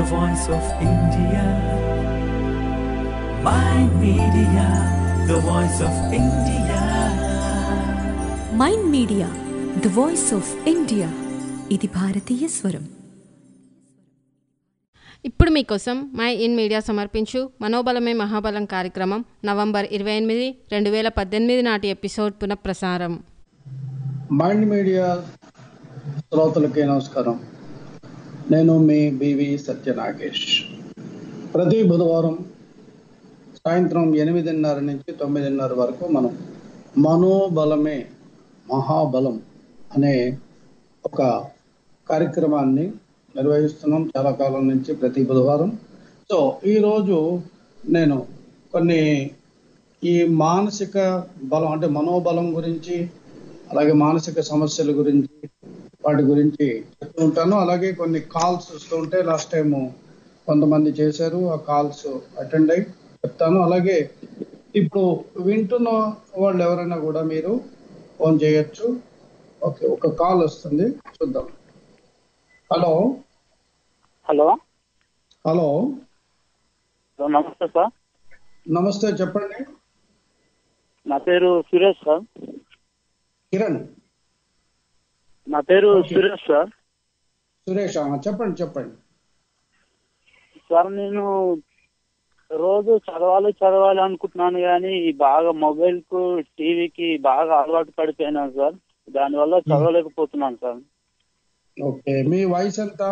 the voice of India. My media, the voice of India. Mind media the voice of India ఇది భారతీయ స్వరం ఇప్పుడు మీకోసం my in media సమర్పించు మనోబలమే మహాబలం కార్యక్రమం నవంబర్ ఇరవై ఎనిమిది రెండు వేల పద్దెనిమిది నాటి ఎపిసోడ్ పునఃప్రసారం మైండ్ మీడియా శ్రోతలకి నమస్కారం నేను మీ బివి సత్యనాగేష్ ప్రతి బుధవారం సాయంత్రం ఎనిమిదిన్నర నుంచి తొమ్మిదిన్నర వరకు మనం మనోబలమే మహాబలం అనే ఒక కార్యక్రమాన్ని నిర్వహిస్తున్నాం చాలా కాలం నుంచి ప్రతి బుధవారం సో ఈరోజు నేను కొన్ని ఈ మానసిక బలం అంటే మనోబలం గురించి అలాగే మానసిక సమస్యల గురించి వాటి గురించి చెప్తూ ఉంటాను అలాగే కొన్ని కాల్స్ వస్తూ ఉంటే లాస్ట్ టైం కొంతమంది చేశారు ఆ కాల్స్ అటెండ్ అయ్యి చెప్తాను అలాగే ఇప్పుడు వింటున్న వాళ్ళు ఎవరైనా కూడా మీరు ఫోన్ చేయొచ్చు ఓకే ఒక కాల్ వస్తుంది చూద్దాం హలో హలో హలో హలో నమస్తే సార్ నమస్తే చెప్పండి నా పేరు సురేష్ సార్ కిరణ్ నా పేరు Okay. సురేష్ సార్ సురేష్ ఆ, చెప్పండి చెప్పండి సార్ నేను రోజు చదవాలి చదవాలి అనుకుంటున్నాను కానీ బాగా మొబైల్ కు టీవీకి బాగా అలవాటు పడిపోయినాను సార్ దానివల్ల చదవలేకపోతున్నాను సార్ ఓకే మీ వయసు ఎంత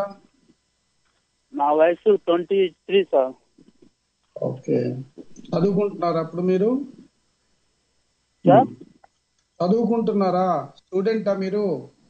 నా వయసు ట్వంటీ త్రీ సార్ ఓకే చదువుకుంటున్నారా అప్పుడు మీరు సార్ చదువుకుంటున్నారా స్టూడెంటా మీరు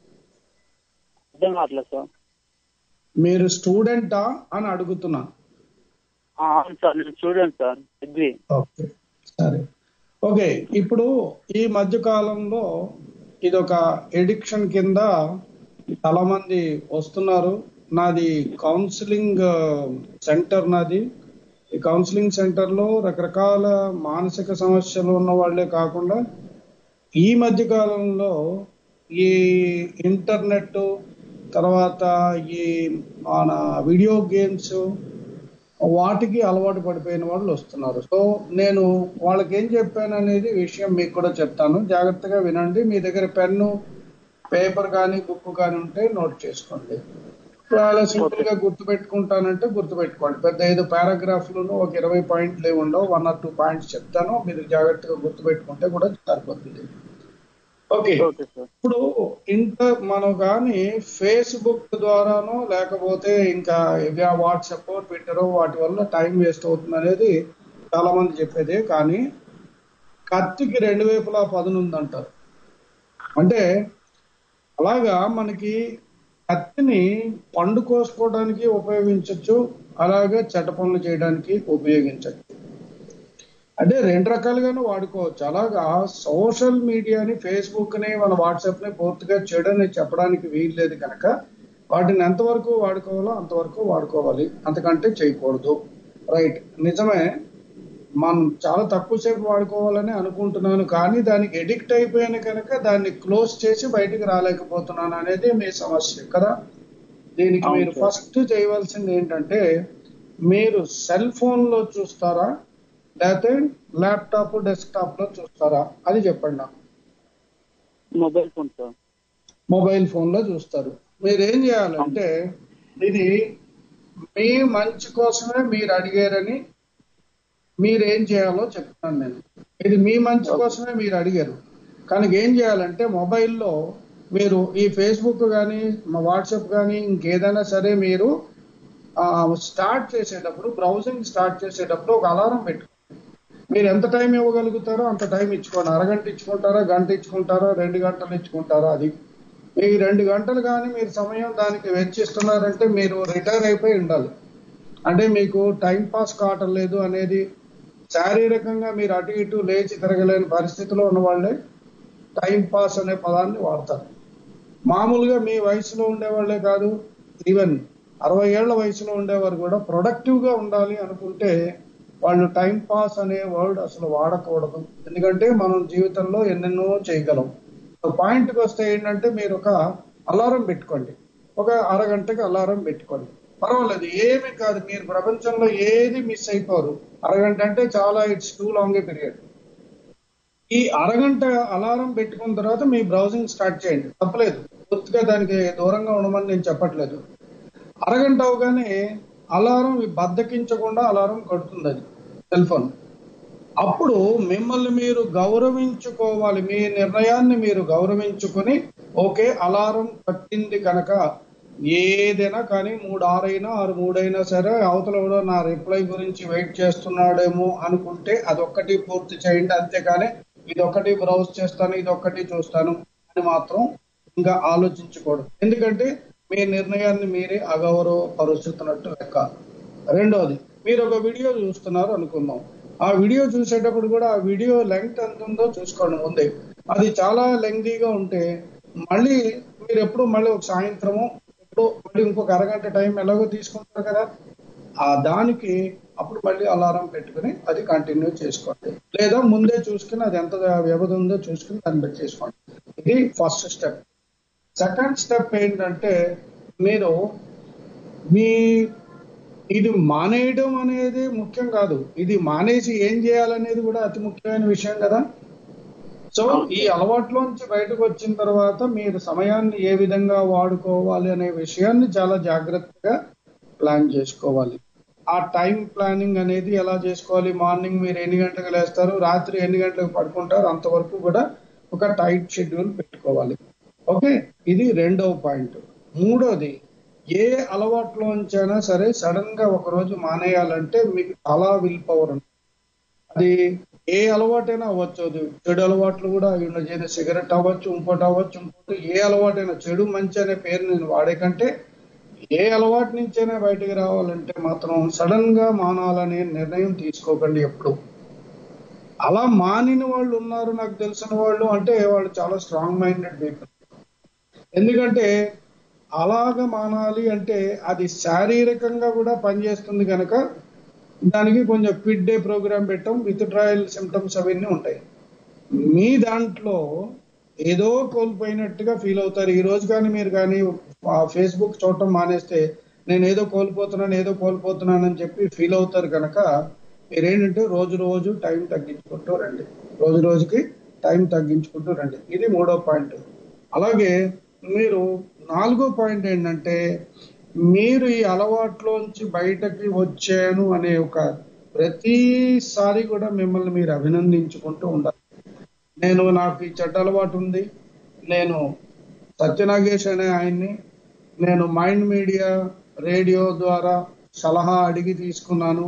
అర్థం కావట్లేదు సార్ మీరు స్టూడెంటా అని అడుగుతున్నా ఆ, అవును సార్ నేను స్టూడెంట్ సార్ డిగ్రీ ఓకే సరే ఓకే ఇప్పుడు ఈ మధ్య కాలంలో ఇది ఒక ఎడిక్షన్ కింద చాలా మంది వస్తున్నారు నాది కౌన్సిలింగ్ సెంటర్ నాది ఈ కౌన్సిలింగ్ సెంటర్ లో రకరకాల మానసిక సమస్యలు ఉన్న వాళ్ళే కాకుండా ఈ మధ్య కాలంలో ఈ ఇంటర్నెట్ తర్వాత ఈ మన వీడియో గేమ్స్ వాటికి అలవాటు పడిపోయిన వాళ్ళు వస్తున్నారు సో నేను వాళ్ళకి ఏం చెప్పాను అనేది విషయం మీకు కూడా చెప్తాను జాగ్రత్తగా వినండి మీ దగ్గర పెన్ను పేపర్ కానీ బుక్ కానీ ఉంటే నోట్ చేసుకోండి చాలా సింపుల్ గా గుర్తు పెట్టుకుంటానంటే గుర్తు పెట్టుకోండి పెద్ద ఐదు పారాగ్రాఫ్లను ఒక ఇరవై పాయింట్లు ఏమి ఉండవు వన్ ఆర్ టూ పాయింట్స్ చెప్తాను మీరు జాగ్రత్తగా గుర్తు పెట్టుకుంటే కూడా సరిపోతుంది ఓకే ఓకే సార్ ఇప్పుడు ఇంటర్ మనం కానీ ఫేస్బుక్ ద్వారానో లేకపోతే ఇంకా ఇవే వాట్సాప్ ట్విట్టర్ వాటి వల్ల టైం వేస్ట్ అవుతుంది అనేది చాలా మంది చెప్పేదే కానీ కత్తికి రెండు వైపులా పదునుందంటారు అంటే అలాగా మనకి కత్తిని పండు కోసుకోవడానికి ఉపయోగించవచ్చు అలాగే చెడ్డ పనులు చేయడానికి ఉపయోగించవచ్చు అంటే రెండు రకాలుగాను వాడుకోవచ్చు అలాగా సోషల్ మీడియాని ఫేస్బుక్ ని మన వాట్సాప్ ని పూర్తిగా చెడని చెప్పడానికి వీల్లేదు కనుక వాటిని ఎంతవరకు వాడుకోవాలో అంతవరకు వాడుకోవాలి అంతకంటే చేయకూడదు రైట్ నిజమే మనం చాలా తక్కువ సేపు వాడుకోవాలని అనుకుంటున్నాను కానీ దానికి ఎడిక్ట్ అయిపోయాను కనుక దాన్ని క్లోజ్ చేసి బయటికి రాలేకపోతున్నాను అనేది మీ సమస్య కదా దీనికి అవును మీరు సార్. ఫస్ట్ చేయవలసింది ఏంటంటే మీరు సెల్ ఫోన్ లో చూస్తారా లేకపోతే ల్యాప్టాప్ డెస్క్టాప్ లో చూస్తారా అది చెప్పండి నాకు mobile phone sir mobile phone లో చూస్తారు మీరు ఏం చేయాలంటే ఇది మీ మంచి కోసమే మీరు అడిగారని మీరు ఏం చేయాలో చెప్తాను నేను ఇది మీ మంచి కోసమే మీరు అడిగారు కానీ ఏం చేయాలంటే మొబైల్లో మీరు ఈ ఫేస్బుక్ కానీ వాట్సాప్ కానీ ఇంకేదైనా సరే మీరు స్టార్ట్ చేసేటప్పుడు బ్రౌజింగ్ స్టార్ట్ చేసేటప్పుడు ఒక అలారం పెట్టుకోండి మీరు ఎంత టైం ఇవ్వగలుగుతారో అంత టైం ఇచ్చుకోండి అరగంట ఇచ్చుకుంటారా గంట ఇచ్చుకుంటారా రెండు గంటలు ఇచ్చుకుంటారా అది మీకు రెండు గంటలు కానీ మీరు సమయం దానికి వెచ్చిస్తున్నారంటే మీరు రిటైర్ అయిపోయి ఉండాలి అంటే మీకు టైం పాస్ కావటం లేదు అనేది శారీరకంగా మీరు అటు ఇటు లేచి తిరగలేని పరిస్థితిలో ఉన్న వాళ్ళే టైం పాస్ అనే పదాన్ని వాడతారు మామూలుగా మీ వయసులో ఉండేవాళ్లే కాదు ఈవెన్ అరవై ఏళ్ల వయసులో ఉండేవారు కూడా ప్రొడక్టివ్ గా ఉండాలి అనుకుంటే వాళ్ళు టైం పాస్ అనే వర్డ్ అసలు వాడకూడదు ఎందుకంటే మనం జీవితంలో ఎన్నెన్నో చేయగలం పాయింట్కి వస్తే ఏంటంటే మీరు ఒక అలారం పెట్టుకోండి ఒక అరగంటకి అలారం పెట్టుకోండి పర్వాలేదు ఏమీ కాదు మీరు ప్రపంచంలో ఏది మిస్ అయిపోరు అరగంట అంటే చాలా it's too long a period ఈ అరగంట అలారం పెట్టుకున్న తర్వాత మీ బ్రౌజింగ్ స్టార్ట్ చేయండి తప్పలేదు పూర్తిగా దానికి దూరంగా ఉండమని నేను చెప్పట్లేదు అరగంట అవగానే అలారం బద్దకించకుండా అలారం కొడుతుంది అది సెల్ ఫోన్ అప్పుడు మిమ్మల్ని మీరు గౌరవించుకోవాలి మీ నిర్ణయాన్ని మీరు గౌరవించుకొని ఓకే అలారం కట్టింది కనుక ఏదైనా కానీ మూడు ఆరైనా ఆరు మూడైనా సరే అవతల కూడా నా రిప్లై గురించి వెయిట్ చేస్తున్నాడేమో అనుకుంటే అదొక్కటి పూర్తి చేయండి అంతేకాని ఇదొక్కటి బ్రౌజ్ చేస్తాను ఇదొక్కటి చూస్తాను అని మాత్రం ఇంకా ఆలోచించకూడదు ఎందుకంటే మీ నిర్ణయాన్ని మీరే అగౌరవపరుస్తున్నట్టు లెక్క రెండోది మీరు ఒక వీడియో చూస్తున్నారు అనుకుందాం ఆ వీడియో చూసేటప్పుడు కూడా ఆ వీడియో లెంగ్త్ ఎంత ఉందో చూసుకోండి ముందే అది చాలా లెంగ్తీగా ఉంటే మళ్ళీ మీరు ఎప్పుడు మళ్ళీ ఒక సాయంత్రము ఎప్పుడు మళ్ళీ ఇంకొక అరగంట టైం ఎలాగో తీసుకుంటారు కదా ఆ దానికి అప్పుడు మళ్ళీ అలారం పెట్టుకుని అది కంటిన్యూ చేసుకోండి లేదా ముందే చూసుకుని అది ఎంత వ్యవధి ఉందో చూసుకుని దాన్ని బట్టి చేసుకోండి ఇది ఫస్ట్ స్టెప్ సెకండ్ స్టెప్ ఏంటంటే మీరు మీ ఇది మానేయడం అనేది ముఖ్యం కాదు ఇది మానేసి ఏం చేయాలనేది కూడా అతి ముఖ్యమైన విషయం కదా సో ఈ అలవాట్లోంచి బయటకు వచ్చిన తర్వాత మీరు సమయాన్ని ఏ విధంగా వాడుకోవాలి అనే విషయాన్ని చాలా జాగ్రత్తగా ప్లాన్ చేసుకోవాలి ఆ టైం ప్లానింగ్ అనేది ఎలా చేసుకోవాలి మార్నింగ్ మీరు ఎన్ని గంటలకు లేస్తారు రాత్రి ఎన్ని గంటలకు పడుకుంటారు అంతవరకు కూడా ఒక టైట్ షెడ్యూల్ పెట్టుకోవాలి ఓకే ఇది రెండవ పాయింట్ మూడోది ఏ అలవాట్లోంచైనా సరే సడన్ గా ఒక రోజు మానేయాలంటే మీకు చాలా విల్ పవర్ ఉంటుంది అది ఏ అలవాటైనా అవ్వచ్చు అది చెడు అలవాట్లు కూడా అయి ఉండొచ్చు ఏదో సిగరెట్ అవ్వచ్చు ఇంకోటి అవ్వచ్చు ఇంకోటి ఏ అలవాటైనా చెడు మంచి అనే పేరు నేను వాడే కంటే ఏ అలవాటు నుంచైనా బయటికి రావాలంటే మాత్రం సడన్ గా మానాలనే నిర్ణయం తీసుకోకండి ఎప్పుడు అలా మానిన వాళ్ళు ఉన్నారు నాకు తెలిసిన వాళ్ళు అంటే వాళ్ళు చాలా స్ట్రాంగ్ మైండెడ్ పీపుల్ ఎందుకంటే అలాగ మానాలి అంటే అది శారీరకంగా కూడా పనిచేస్తుంది కనుక దానికి కొంచెం క్విడ్ డే ప్రోగ్రామ్ పెట్టాం విత్ ట్రయల్ సిమ్టమ్స్ అవన్నీ ఉంటాయి మీ దాంట్లో ఏదో కోల్పోయినట్టుగా ఫీల్ అవుతారు ఈ రోజు కానీ మీరు కానీ ఫేస్బుక్ చూడటం మానేస్తే నేను ఏదో కోల్పోతున్నాను ఏదో కోల్పోతున్నాను అని చెప్పి ఫీల్ అవుతారు కనుక మీరేంటంటే రోజు రోజు టైం తగ్గించుకుంటూ రండి రోజు రోజుకి టైం తగ్గించుకుంటూ రండి ఇది మూడో పాయింట్ అలాగే మీరు నాలుగో పాయింట్ ఏంటంటే మీరు ఈ అలవాట్లోంచి బయటకి వచ్చాను అనే ఒక ప్రతిసారి కూడా మిమ్మల్ని మీరు అభినందించుకుంటూ ఉండాలి నేను నాకు ఈ చెడ్డ అలవాటు ఉంది నేను సత్యనాగేష్ అనే ఆయన్ని నేను మైండ్ మీడియా రేడియో ద్వారా సలహా అడిగి తీసుకున్నాను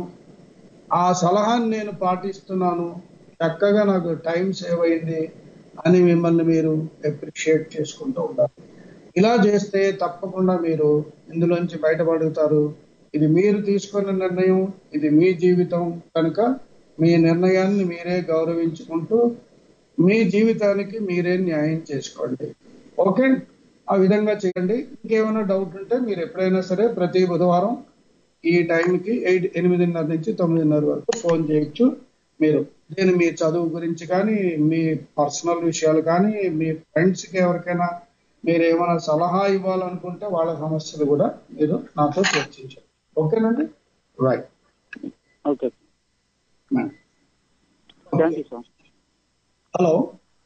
ఆ సలహాని నేను పాటిస్తున్నాను చక్కగా నాకు టైం సేవ్ అయింది అని మిమ్మల్ని మీరు అప్రిషియేట్ చేసుకుంటూ ఉండాలి ఇలా చేస్తే తప్పకుండా మీరు ఇందులోంచి బయటపడుతారు ఇది మీరు తీసుకున్న నిర్ణయం ఇది మీ జీవితం కనుక మీ నిర్ణయాన్ని మీరే గౌరవించుకుంటూ మీ జీవితానికి మీరే న్యాయం చేసుకోండి ఓకే ఆ విధంగా చేయండి ఇంకేమైనా డౌట్ ఉంటే మీరు ఎప్పుడైనా సరే ప్రతి బుధవారం ఈ టైంకి ఎయిట్ ఎనిమిదిన్నర నుంచి తొమ్మిదిన్నర వరకు ఫోన్ చేయొచ్చు మీరు నేను మీ చదువు గురించి కానీ మీ పర్సనల్ విషయాలు కానీ మీ ఫ్రెండ్స్ కి ఎవరికైనా మీరు ఏమైనా సలహా ఇవ్వాలనుకుంటే వాళ్ళ సమస్యలు కూడా మీరు నాతో చర్చించండి ఓకేనండి right okay thank you sir hello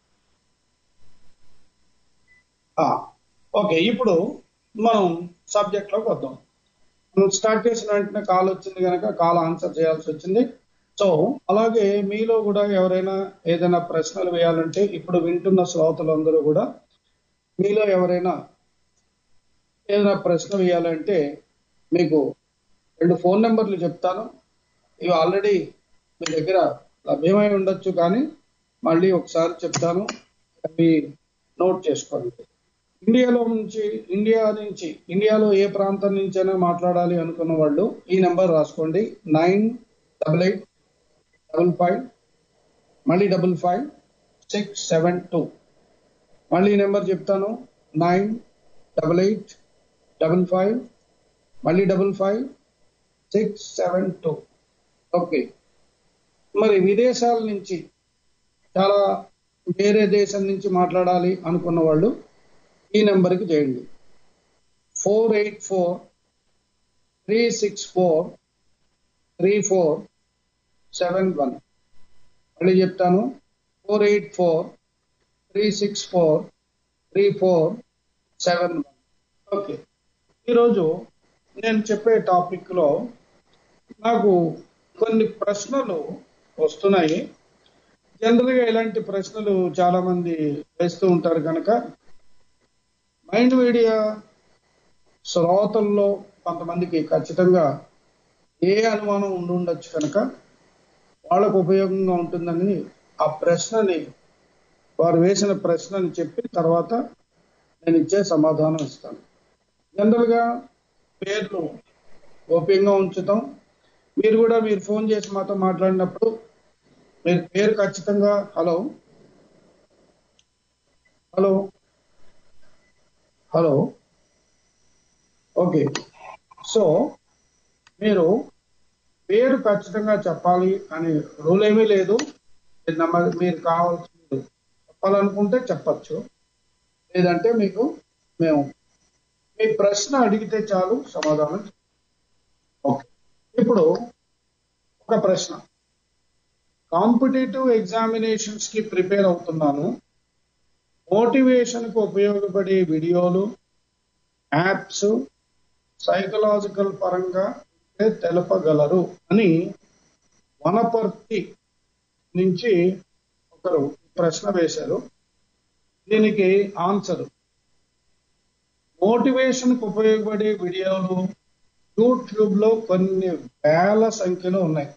okay ఇప్పుడు మనం సబ్జెక్ట్ లోకి వద్దాం మనం స్టార్ట్ చేసిన వెంటనే కాల్ వచ్చింది కనుక కాల్ ఆన్సర్ చేయాల్సి వచ్చింది సో అలాగే మీలో కూడా ఎవరైనా ఏదైనా ప్రశ్నలు వేయాలంటే ఇప్పుడు వింటున్న శ్రోతలందరూ కూడా మీలో ఎవరైనా ఏదైనా ప్రశ్న వేయాలంటే మీకు రెండు ఫోన్ నెంబర్లు చెప్తాను ఇవి ఆల్రెడీ మీ దగ్గర లభ్యమై ఉండొచ్చు కానీ మళ్ళీ ఒకసారి చెప్తాను అవి నోట్ చేసుకోండి ఇండియాలో నుంచి ఇండియా నుంచి ఇండియాలో ఏ ప్రాంతం నుంచైనా మాట్లాడాలి అనుకున్న వాళ్ళు ఈ నెంబర్ రాసుకోండి nine double eight double five మళ్ళీ double five six seven two మళ్ళీ ఈ నెంబర్ చెప్తాను nine double eight double five మళ్ళీ double five six seven two okay మరి విదేశాల నుంచి చాలా వేరే దేశం నుంచి మాట్లాడాలి అనుకున్న వాళ్ళు ఈ నెంబర్కి చేయండి four eight four three six four three four seven one మళ్ళీ చెప్తాను four eight four three six four three four seven one okay ఈరోజు నేను చెప్పే టాపిక్ లో నాకు కొన్ని ప్రశ్నలు వస్తున్నాయి జనరల్ గా ఇలాంటి ప్రశ్నలు చాలా మంది వేస్తూ ఉంటారు కనుక మైండ్ మీడియా శ్రోతల్లో కొంతమందికి ఖచ్చితంగా ఏ అనుమానం ఉండి ఉండొచ్చు కనుక వాళ్ళకు ఉపయోగంగా ఉంటుందని ఆ ప్రశ్నని వారు వేసిన ప్రశ్నని చెప్పి తర్వాత నేను ఇచ్చే సమాధానం ఇస్తాను జనరల్ గా పేర్లు గోప్యంగా ఉంచుతాం మీరు కూడా మీరు ఫోన్ చేసి మాతో మాట్లాడినప్పుడు మీరు పేరు ఖచ్చితంగా hello hello hello okay so మీరు పేరు ఖచ్చితంగా చెప్పాలి అని రూల్ ఏమీ లేదు మీరు నమ్మ- మీరు కావాల్సింది చెప్పాలనుకుంటే చెప్పచ్చు లేదంటే మీకు మేము మీ ప్రశ్న అడిగితే చాలు సమాధానం చెప్తాం. ఓకే ఇప్పుడు ఒక ప్రశ్న కాంపిటేటివ్ ఎగ్జామినేషన్స్ కి ప్రిపేర్ అవుతున్నాను మోటివేషన్ కు ఉపయోగపడే వీడియోలు యాప్స్ సైకలాజికల్ పరంగా ఉంటే తెలపగలరు అని వనపర్తి నుంచి ఒకరు ప్రశ్న వేశారు దీనికి ఆన్సర్ మోటివేషన్ కు ఉపయోగపడే వీడియోలు యూట్యూబ్ లో కొన్ని వేల సంఖ్యలో ఉన్నాయి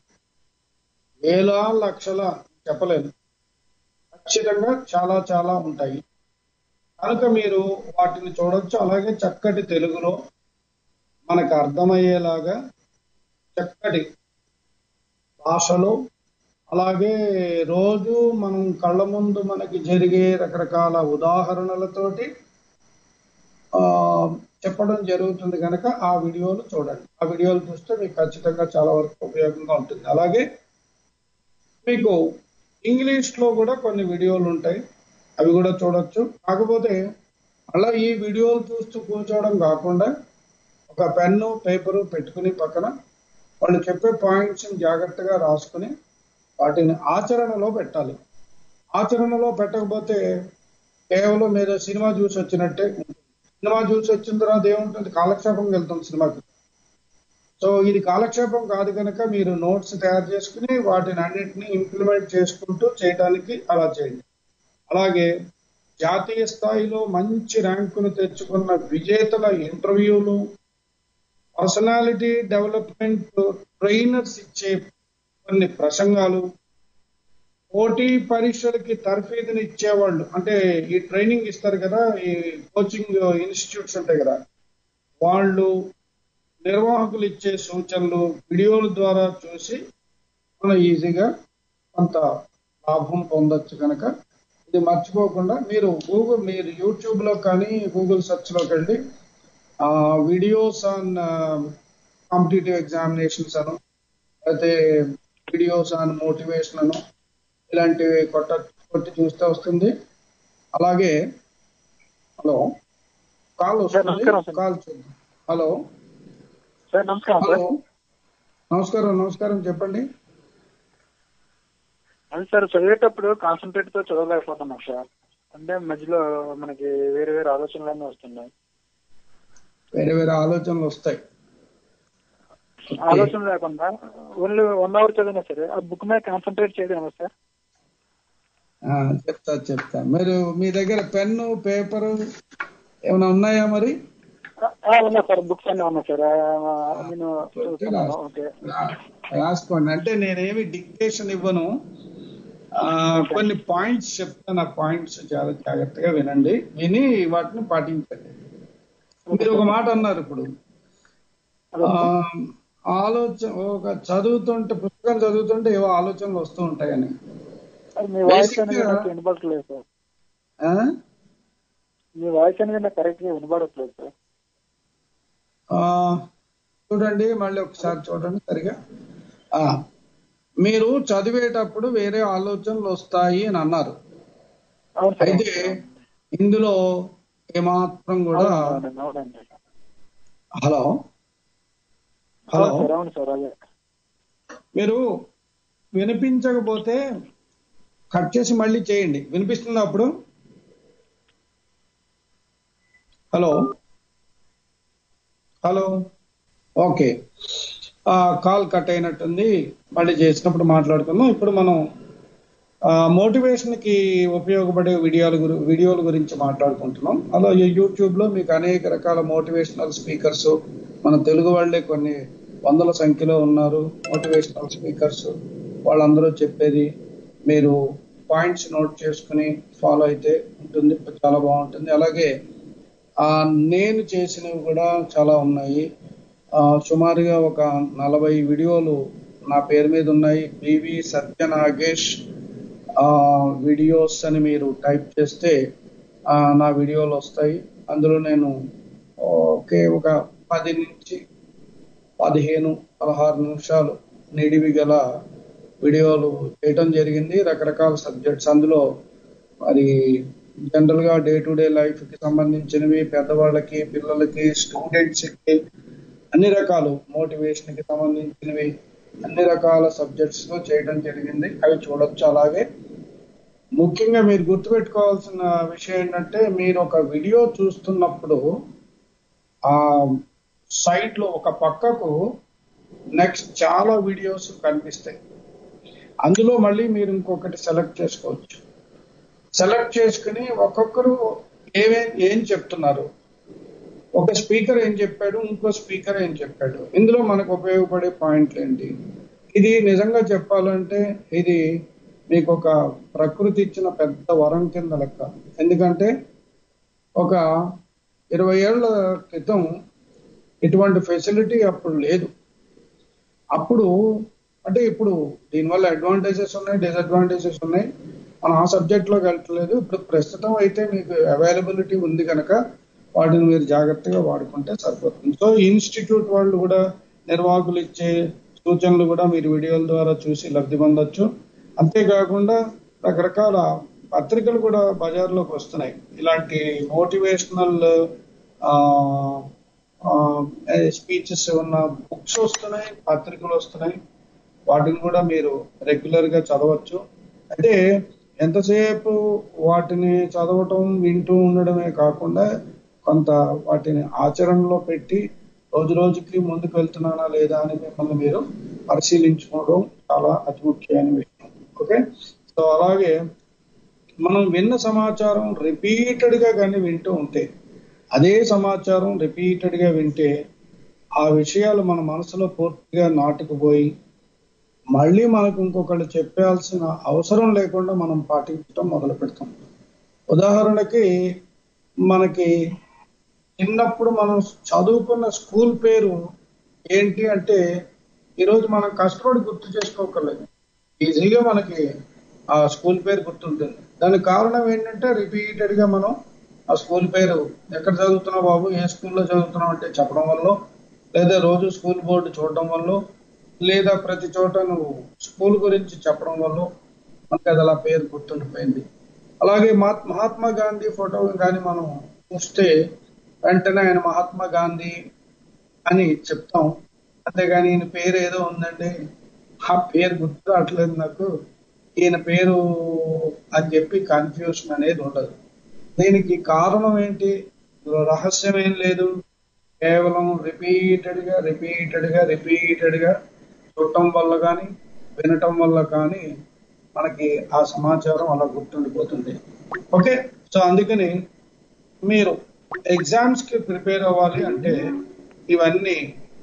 వేల లక్షల చెప్పలేను ఖచ్చితంగా చాలా చాలా ఉంటాయి కనుక మీరు వాటిని చూడొచ్చు అలాగే చక్కటి తెలుగులో మనకు అర్థమయ్యేలాగా చక్కటి భాషలో అలాగే రోజు మనం కళ్ళ ముందు మనకి జరిగే రకరకాల ఉదాహరణలతోటి ఆ చెప్పడం జరుగుతుంది కనుక ఆ వీడియోలు చూడండి ఆ వీడియోలు చూస్తే మీకు ఖచ్చితంగా చాలా వరకు ఉపయోగంగా ఉంటుంది అలాగే మీకు ఇంగ్లీష్ లో కూడా కొన్ని వీడియోలు ఉంటాయి అవి కూడా చూడొచ్చు కాకపోతే అలా ఈ వీడియోలు చూస్తూ కూర్చోవడం కాకుండా ఒక పెన్ను పేపరు పెట్టుకుని పక్కన వాళ్ళు చెప్పే పాయింట్స్ జాగ్రత్తగా రాసుకుని వాటిని ఆచరణలో పెట్టాలి ఆచరణలో పెట్టకపోతే కేవలం ఏదో సినిమా చూసి వచ్చినట్టే ఉంటుంది సినిమా చూసి వచ్చిన తర్వాత ఏముంటుంది కాలక్షేపం వెళ్తాం సినిమాకి సో ఇది కాలక్షేపం కాదు కనుక మీరు నోట్స్ తయారు చేసుకుని వాటిని అన్నింటినీ ఇంప్లిమెంట్ చేసుకుంటూ చేయడానికి అలా చేయండి అలాగే జాతీయ స్థాయిలో మంచి ర్యాంకులు తెచ్చుకున్న విజేతల ఇంటర్వ్యూలు పర్సనాలిటీ డెవలప్మెంట్ ట్రైనర్స్ ఇచ్చే కొన్ని ప్రసంగాలు పోటీ పరీక్షలకి తర్ఫీదుని ఇచ్చేవాళ్ళు అంటే ఈ ట్రైనింగ్ ఇస్తారు కదా ఈ కోచింగ్ ఇన్స్టిట్యూట్స్ ఉంటాయి కదా వాళ్ళు నిర్వాహకులు ఇచ్చే సూచనలు వీడియోల ద్వారా చూసి మనం ఈజీగా కొంత లాభం పొందొచ్చు కనుక ఇది మర్చిపోకుండా మీరు గూగుల్ మీరు యూట్యూబ్ లో కానీ గూగుల్ సెర్చ్ లోకి వెళ్ళి వీడియోస్ ఆన్ కాంపిటేటివ్ ఎగ్జామినేషన్స్ అను అయితే వీడియోస్ ఆన్ మోటివేషన్ అను ఇలాంటివి కొట్ట కొట్టి చూస్తే వస్తుంది అలాగే హలో కాల్ వస్తుంది నమస్కారం సార్. కాల్ చూద్దాం హలో సార్ నమస్కారం హలో సార్ నమస్కారం నమస్కారం చెప్పండి అది సార్ చదివేటప్పుడు కాన్సన్ట్రేట్ తో చదవలేకపోతున్నాం సార్ అంటే మధ్యలో మనకి వేరే వేరే ఆలోచనలన్నీ వస్తున్నాయి వేరే వేరే ఆలోచనలు వస్తాయి ఆలోచన లేకుండా ఓన్లీ వన్ అవర్ చదివినా సరే ఆ బుక్ మీద కాన్సన్ట్రేట్ చేయడం సార్ ఆ, చెప్తా చెప్తా మీరు మీ దగ్గర పెన్ను పేపరు ఏమైనా ఉన్నాయా మరి ఆ, ఉన్నాయి సార్ బుక్స్ అన్ని ఉన్నాయి సార్ ఆ, నేను చూస్తున్నాను ఓకే రా- రాసుకోండి అంటే నేనేమి డిక్టేషన్ ఇవ్వను ఆ, కొన్ని పాయింట్స్ చెప్తాను ఆ పాయింట్స్ చాలా జాగ్రత్తగా వినండి విని వాటిని పాటించండి మీరు ఒక మాట అన్నారు ఇప్పుడు ఆ, ఆలోచన ఒక చదువుతుంటే పుస్తకం చదువుతుంటే ఏవో ఆలోచనలు వస్తూ ఉంటాయని అది మీ వాయిస్ Basic అనేది గా- నాకు వినపడట్లేదు సార్ ఆ? మీ వాయిస్ అనేది నాకు కరెక్ట్ గా వినపడట్లేదు సార్ ఆ, చూడండి మళ్ళీ ఒకసారి చూడండి సరిగా ఆ, మీరు చదివేటప్పుడు వేరే ఆలోచనలు వస్తాయి అని అన్నారు అవును సార్ అయితే ఇందులో ఏమాత్రం కూడా అవునండి అవునండి హలో హలో అవును సార్ అవును సార్ అదే మీరు వినిపించకపోతే కట్ చేసి మళ్ళీ చేయండి వినిపిస్తుందా అప్పుడు హలో హలో ఓకే ఆ, కాల్ కట్ అయినట్టుంది మళ్ళీ చేసినప్పుడు మాట్లాడుకుందాం ఇప్పుడు మనం ఆ, మోటివేషన్ కి ఉపయోగపడే వీడియోల గురి వీడియోల గురించి మాట్లాడుకుంటున్నాం అలాగే యూట్యూబ్ లో మీకు అనేక రకాల మోటివేషనల్ స్పీకర్స్ మన తెలుగు వాళ్ళే కొన్ని వందల సంఖ్యలో ఉన్నారు మోటివేషనల్ స్పీకర్స్ వాళ్ళందరూ చెప్పేది మీరు పాయింట్స్ నోట్ చేసుకుని ఫాలో అయితే ఉంటుంది చాలా బాగుంటుంది అలాగే ఆ నేను చేసినవి కూడా చాలా ఉన్నాయి ఆ, సుమారుగా ఒక నలభై వీడియోలు నా పేరు మీద ఉన్నాయి బివి సత్యనాగేష్ ఆ వీడియోస్ అని మీరు టైప్ చేస్తే ఆ, నా వీడియోలు వస్తాయి అందులో నేను ఒకే ఒక పది నుంచి పదిహేను పదహారు నిమిషాలు నిడివి గల వీడియోలు చేయటం జరిగింది రకరకాల సబ్జెక్ట్స్ అందులో మరి జనరల్ గా డే టు డే లైఫ్ కి సంబంధించినవి పెద్దవాళ్ళకి పిల్లలకి స్టూడెంట్స్ కి అన్ని రకాలు మోటివేషన్ కి సంబంధించినవి అన్ని రకాల సబ్జెక్ట్స్ లో చేయడం జరిగింది అవి చూడొచ్చు అలాగే ముఖ్యంగా మీరు గుర్తుపెట్టుకోవాల్సిన విషయం ఏంటంటే మీరు ఒక వీడియో చూస్తున్నప్పుడు ఆ సైట్ లో ఒక పక్కకు నెక్స్ట్ చాలా వీడియోస్ కనిపిస్తాయి అందులో మళ్ళీ మీరు ఇంకొకటి సెలెక్ట్ చేసుకోవచ్చు సెలెక్ట్ చేసుకుని ఒక్కొక్కరు ఏమేం ఏం చెప్తున్నారు ఒక స్పీకర్ ఏం చెప్పాడు ఇంకో స్పీకర్ ఏం చెప్పాడు ఇందులో మనకు ఉపయోగపడే పాయింట్లు ఏంటి ఇది నిజంగా చెప్పాలంటే ఇది మీకు ఒక ప్రకృతి ఇచ్చిన పెద్ద వరం కింద లెక్క ఎందుకంటే ఒక ఇరవై ఏళ్ల క్రితం ఇటువంటి ఫెసిలిటీ అప్పుడు లేదు అప్పుడు అంటే ఇప్పుడు దీనివల్ల అడ్వాంటేజెస్ ఉన్నాయి డిసడ్వాంటేజెస్ ఉన్నాయి మనం ఆ సబ్జెక్ట్ లోకి వెళ్ళట్లేదు ఇప్పుడు ప్రస్తుతం అయితే మీకు అవైలబిలిటీ ఉంది కనుక వాటిని మీరు జాగ్రత్తగా వాడుకుంటే సరిపోతుంది సో ఇన్స్టిట్యూట్ వాళ్ళు కూడా నిర్వాహకులు ఇచ్చే సూచనలు కూడా మీరు వీడియోల ద్వారా చూసి లబ్ధి పొందొచ్చు అంతేకాకుండా రకరకాల పత్రికలు కూడా బజార్లోకి వస్తున్నాయి ఇలాంటి మోటివేషనల్ స్పీచెస్ ఉన్న బుక్స్ వస్తున్నాయి పత్రికలు వస్తున్నాయి వాటిని కూడా మీరు రెగ్యులర్ గా చదవచ్చు అయితే ఎంతసేపు వాటిని చదవటం వింటూ ఉండడమే కాకుండా కొంత వాటిని ఆచరణలో పెట్టి రోజు రోజుకి ముందుకు వెళ్తున్నానా లేదా అని మిమ్మల్ని మీరు పరిశీలించుకోవడం చాలా అతి ముఖ్యమైన విషయం ఓకే సో అలాగే మనం విన్న సమాచారం రిపీటెడ్ గా కానీ వింటూ ఉంటే అదే సమాచారం రిపీటెడ్ గా వింటే ఆ విషయాలు మన మనసులో పూర్తిగా నాటుకుపోయి మళ్ళీ మనకు ఇంకొకళ్ళు చెప్పాల్సిన అవసరం లేకుండా మనం పాటించడం మొదలు పెడతాం ఉదాహరణకి మనకి చిన్నప్పుడు మనం చదువుకున్న స్కూల్ పేరు ఏంటి అంటే ఈరోజు మనం కష్టపడి గుర్తు చేసుకోకర్లేదు ఈజీగా మనకి ఆ స్కూల్ పేరు గుర్తుంటుంది దానికి కారణం ఏంటంటే రిపీటెడ్ గా మనం ఆ స్కూల్ పేరు ఎక్కడ చదువుతున్నావు బాబు ఏ స్కూల్లో చదువుతున్నావు అంటే చెప్పడం వల్ల లేదా రోజు స్కూల్ బోర్డు చూడడం వల్ల లేదా ప్రతి చోట నువ్వు స్కూల్ గురించి చెప్పడం వల్ల మనకి అది అలా పేరు గుర్తుండిపోయింది అలాగే మహాత్- మహాత్మా గాంధీ ఫోటో కానీ మనం చూస్తే వెంటనే ఆయన మహాత్మా గాంధీ అని చెప్తాం అంతేగాని ఈయన పేరు ఏదో ఉందండి ఆ పేరు గుర్తు రావట్లేదు నాకు ఈయన పేరు అని చెప్పి కన్ఫ్యూషన్ అనేది ఉండదు దీనికి కారణం ఏంటి ఇందులో రహస్యం ఏం లేదు కేవలం రిపీటెడ్ గా రిపీటెడ్ గా రిపీటెడ్ గా చూడటం వల్ల కానీ వినటం వల్ల కానీ మనకి ఆ సమాచారం అలా గుర్తుండిపోతుంది ఓకే సో అందుకని మీరు ఎగ్జామ్స్ కి ప్రిపేర్ అవ్వాలి అంటే ఇవన్నీ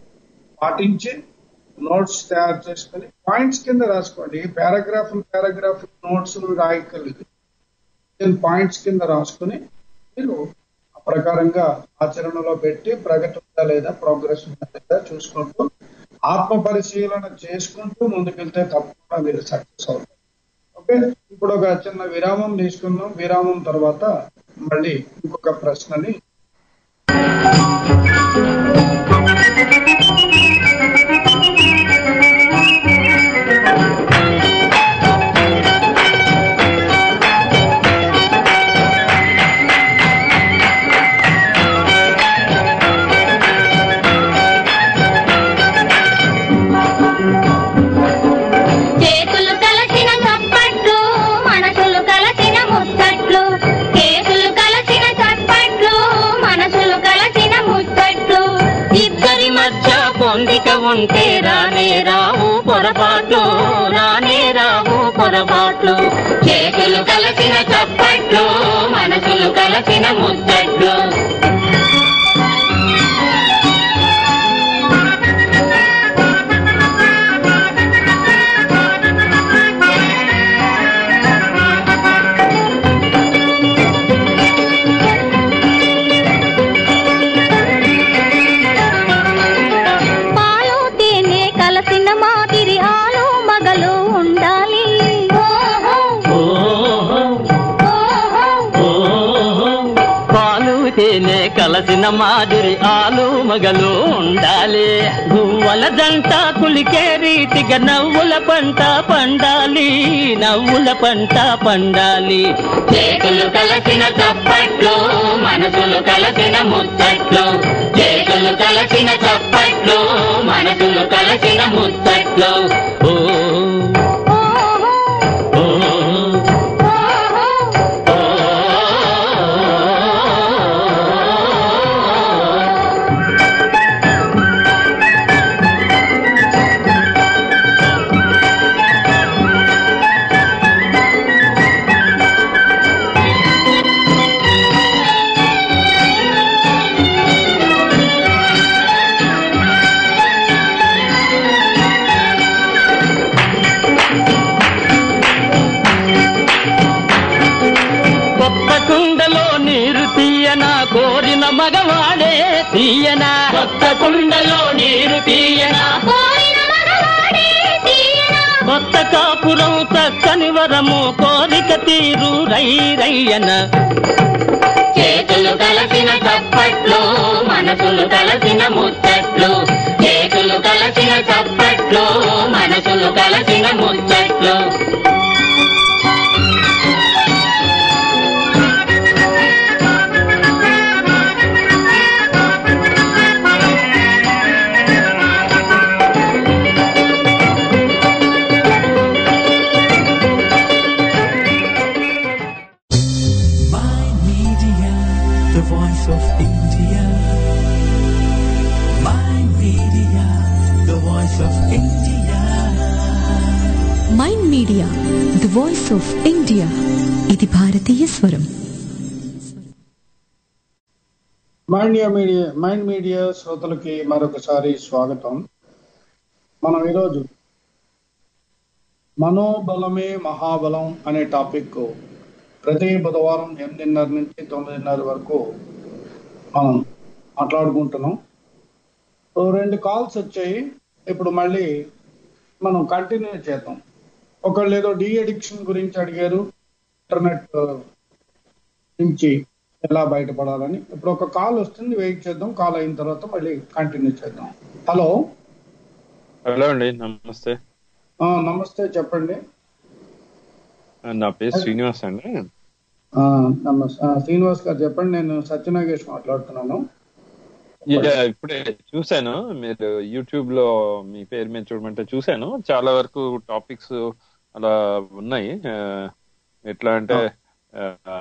పాటించి నోట్స్ తయారు చేసుకొని పాయింట్స్ కింద రాసుకోండి పారాగ్రాఫ్ పారాగ్రాఫ్ నోట్స్ రాయగలిగి పాయింట్స్ కింద రాసుకుని మీరు ఆ ప్రకారంగా ఆచరణలో పెట్టి ప్రగతి ఉందా లేదా ప్రోగ్రెస్ ఉందా లేదా చూసుకుంటూ ఆత్మ పరిశీలన చేసుకుంటూ ముందుకెళ్తే తప్పకుండా మీరు సక్సెస్ అవుతారు ఓకే ఇప్పుడు ఒక చిన్న విరామం తీసుకుందాం విరామం తర్వాత మళ్ళీ ఇంకొక ప్రశ్నని పొరపాట్లు రానే రావు పొరపాట్లు చేతులు కలిసిన చప్పట్లు మనసులు కలిసిన ముద్దట్లు పాలు తేనె కలసిన మాదిరి ఆలు మగలు ఉండాలి పాలు తేనె కలసిన మాదిరి ఆలు మగలు ఉండాలి గువ్వల జంట కులికే రీతిగా నవ్వుల పంట పండాలి నవ్వుల పంట పండాలి చేతులు కలసిన చప్పట్లు మనసులు కలసిన ముచ్చట్లు చేతులు కలసిన చప్పట్లు మనసులు కలసిన ముచ్చట్లు ఓ ఓ, కొత్త కుండలో నీరు తీయనా కోరిన మగవాడే తీయనా కొత్త కుండలో నీరు తీయనా కొత్త కాపురం చక్కని వరము కోరిక తీరు రై రయ్యన చేతులు కలసిన చప్పట్లు మనసులు కలసిన ముచ్చట్లు చేతులు కలసిన చప్పట్లు మనసులు కలసిన ముచ్చట్లు My Media, the voice of India. My Media, the voice of India. Mind media the voice of India ఇది భారతీయ స్వరం మైండ్ మీడియా మైండ్ మీడియా శ్రోతలకి మరొకసారి స్వాగతం మనం ఈరోజు మనోబలమే మహాబలం అనే టాపిక్ ప్రతి బుధవారం ఎనిమిదిన్నర నుంచి తొమ్మిదిన్నర వరకు మనం మాట్లాడుకుంటున్నాం ఓ రెండు కాల్స్ వచ్చాయి ఇప్పుడు మళ్ళీ మనం కంటిన్యూ చేద్దాం ఒకళ్ళు ఏదో డి అడిక్షన్ గురించి అడిగారు ఇంటర్నెట్ నుంచి ఎలా బయటపడాలని ఇప్పుడు ఒక కాల్ వస్తుంది వెయిట్ చేద్దాం కాల్ అయిన తర్వాత మళ్ళీ కంటిన్యూ చేద్దాం హలో హలో అండి నమస్తే ఆ, నమస్తే చెప్పండి నా పేరు శ్రీనివాస్ అండి ఆ, నమస్తే ఆ, శ్రీనివాస్ గారు చెప్పండి నేను సత్యనాగేష్ మాట్లాడుతున్నాను యా, ఇప్పుడే చూశాను మీరు యూట్యూబ్ లో మీ పేరు మీద చూడమంటే చూశాను చాలా వరకు టాపిక్స్ అలా ఉన్నాయి ఆ, ఎట్లా అంటే ఆ,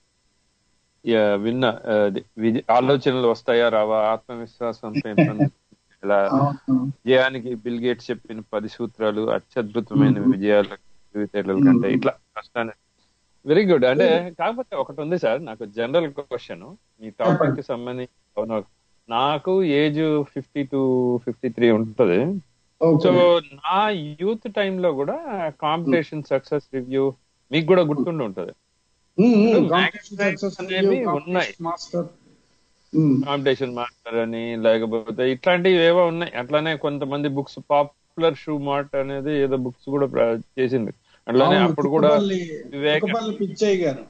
యా, విన్నా ఆ, అది, విజ- ఆలోచనలు వస్తాయా రావా ఆత్మవిశ్వాసం పెంపొంది ఇలా విజయానికి బిల్ గేట్స్ చెప్పిన పది సూత్రాలు అత్యద్భుతమైన విజయాల తెలివితేటల కంటే ఇట్లా కష్టాన్ని వెరీ గుడ్ అంటే కాకపోతే ఒకటి ఉంది సార్ నాకు జనరల్ క్వశ్చన్ మీ టాపిక్ కి సంబంధించి అవును, నాకు age fifty two fifty three ఉంటుంది ఓకే సో నా యూత్ లో కూడా కాంపిటీషన్ సక్సెస్ రివ్యూ మీకు కూడా గుర్తుండి ఉంటది కాంపిటీషన్ సక్సెస్ అనేవి ఉన్నాయి. మాస్టర్ కాంపిటీషన్ మాస్టర్ అని లేకపోతే ఇట్లాంటివి ఏవో ఉన్నాయి అట్లానే కొంతమంది బుక్స్ పాపులర్ షూ మార్ట్ అనేది ఏదో బుక్స్ కూడా ప్ర- చేసింది అట్లానే అప్పుడు కూడా వివేక పిచ్చయ్య గారు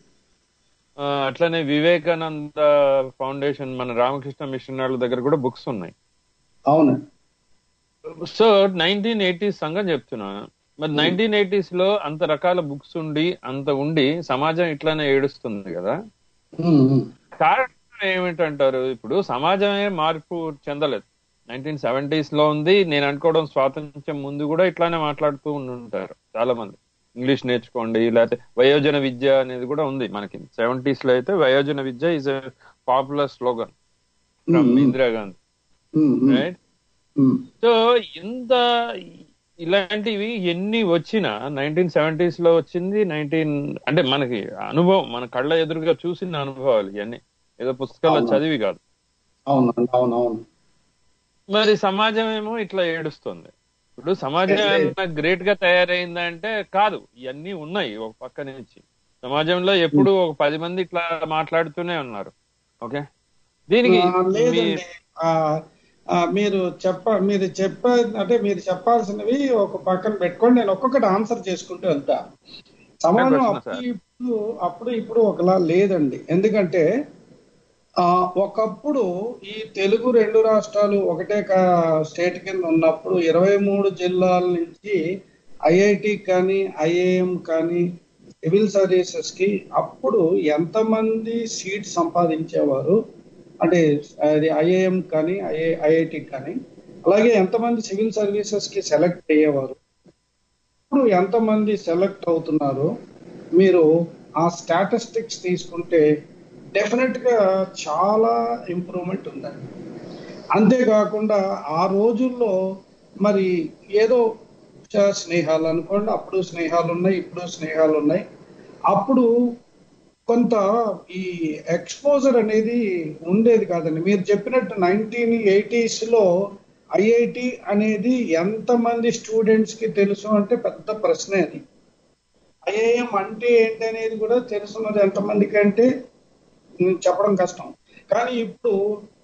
ఆ, అట్లానే వివేకానంద ఫౌండేషన్ మన రామకృష్ణ మిషన్ వాళ్ళ దగ్గర కూడా బుక్స్ ఉన్నాయి అవును సో నైన్టీన్ ఎయిటీస్ సంగతి చెప్తున్నాను మరి నైన్టీన్ ఎయిటీస్ లో అంత రకాల బుక్స్ ఉండి అంత ఉండి సమాజం ఇట్లానే ఏడుస్తుంది కదా ఉమ్, ఉమ్. కారణం ఏమిటంటారు ఇప్పుడు సమాజమే మార్పు చెందలేదు నైన్టీన్ సెవెంటీస్ లో ఉంది నేను అనుకోవడం స్వాతంత్ర్యం ముందు కూడా ఇట్లానే మాట్లాడుతూ ఉంటారు చాలా మంది ఇంగ్లీష్ నేర్చుకోండి లేకపోతే వయోజన విద్య అనేది కూడా ఉంది మనకి సెవెంటీస్ లో అయితే వయోజన విద్య is popular slogan from Hmm. Indira Gandhi um, um, right um. So ఇంత ఇలాంటివి ఎన్ని వచ్చినా నైన్టీన్ సెవెంటీస్ లో వచ్చింది నైన్టీన్ అంటే మనకి అనుభవం మన కళ్ళ ఎదురుగా చూసిన అనుభవాలు ఇవన్నీ ఏదో పుస్తకాల్లో అవును. చదివి కాదు అవునండి అవునవును మరి సమాజం ఏమో ఇట్లా ఏడుస్తుంది ఇప్పుడు సమాజం లేదు. ఏమన్నా గ్రేట్ గా తయారైందంటే కాదు ఇవన్నీ ఉన్నాయి ఒక పక్క నుంచి సమాజంలో ఎప్పుడు ఒక పది మంది ఇట్లా మాట్లాడుతూనే ఉన్నారు ఓకే దీనికి ఆ, లేదండి మీ- ఆ, ఆ, మీరు చెప్ప మీరు చెప్ప అంటే మీరు చెప్పాల్సినవి ఒక పక్కన పెట్టుకొని నేను ఒక్కొక్కటి ఆన్సర్ చేసుకుంటూ వెళ్తా సమాజం ప్రశ్న, అప్పుడు సార్. ఇప్పుడు అప్పుడు ఇప్పుడు ఒకలా లేదండి ఎందుకంటే ఆ ఒకప్పుడు ఈ తెలుగు రెండు రాష్ట్రాలు ఒకటే స్టేట్ కింద ఉన్నప్పుడు ఇరవై మూడు జిల్లాల నుంచి ఐఐటి కానీ ఐఏఎం కానీ సివిల్ సర్వీసెస్ కి అప్పుడు ఎంతమంది సీట్ సంపాదించేవారు అంటే అది ఐఏఎం కానీ ఐఏ ఐఐటి కానీ అలాగే ఎంతమంది సివిల్ సర్వీసెస్ కి సెలెక్ట్ అయ్యేవారు ఇప్పుడు ఎంతమంది సెలెక్ట్ అవుతున్నారు మీరు ఆ స్టాటిస్టిక్స్ తీసుకుంటే డెఫినెట్ గా చాలా ఇంప్రూవ్మెంట్ ఉందండి అంతేకాకుండా ఆ రోజుల్లో మరి ఏదో చ- స్నేహాలు అనుకోండి అప్పుడు స్నేహాలు ఉన్నాయి ఇప్పుడు స్నేహాలు ఉన్నాయి అప్పుడు కొంత ఈ ఎక్స్పోజర్ అనేది ఉండేది కాదండి మీరు చెప్పినట్టు నైన్టీన్ ఎయిటీస్ లో ఐఐటి అనేది ఎంతమంది స్టూడెంట్స్ కి తెలుసు అంటే పెద్ద ప్రశ్నే అది ఐఐఎం అంటే ఏంటి అనేది కూడా తెలుసున్నది ఎంతమందికి అంటే ఉమ్, చెప్పడం కష్టం కానీ ఇప్పుడు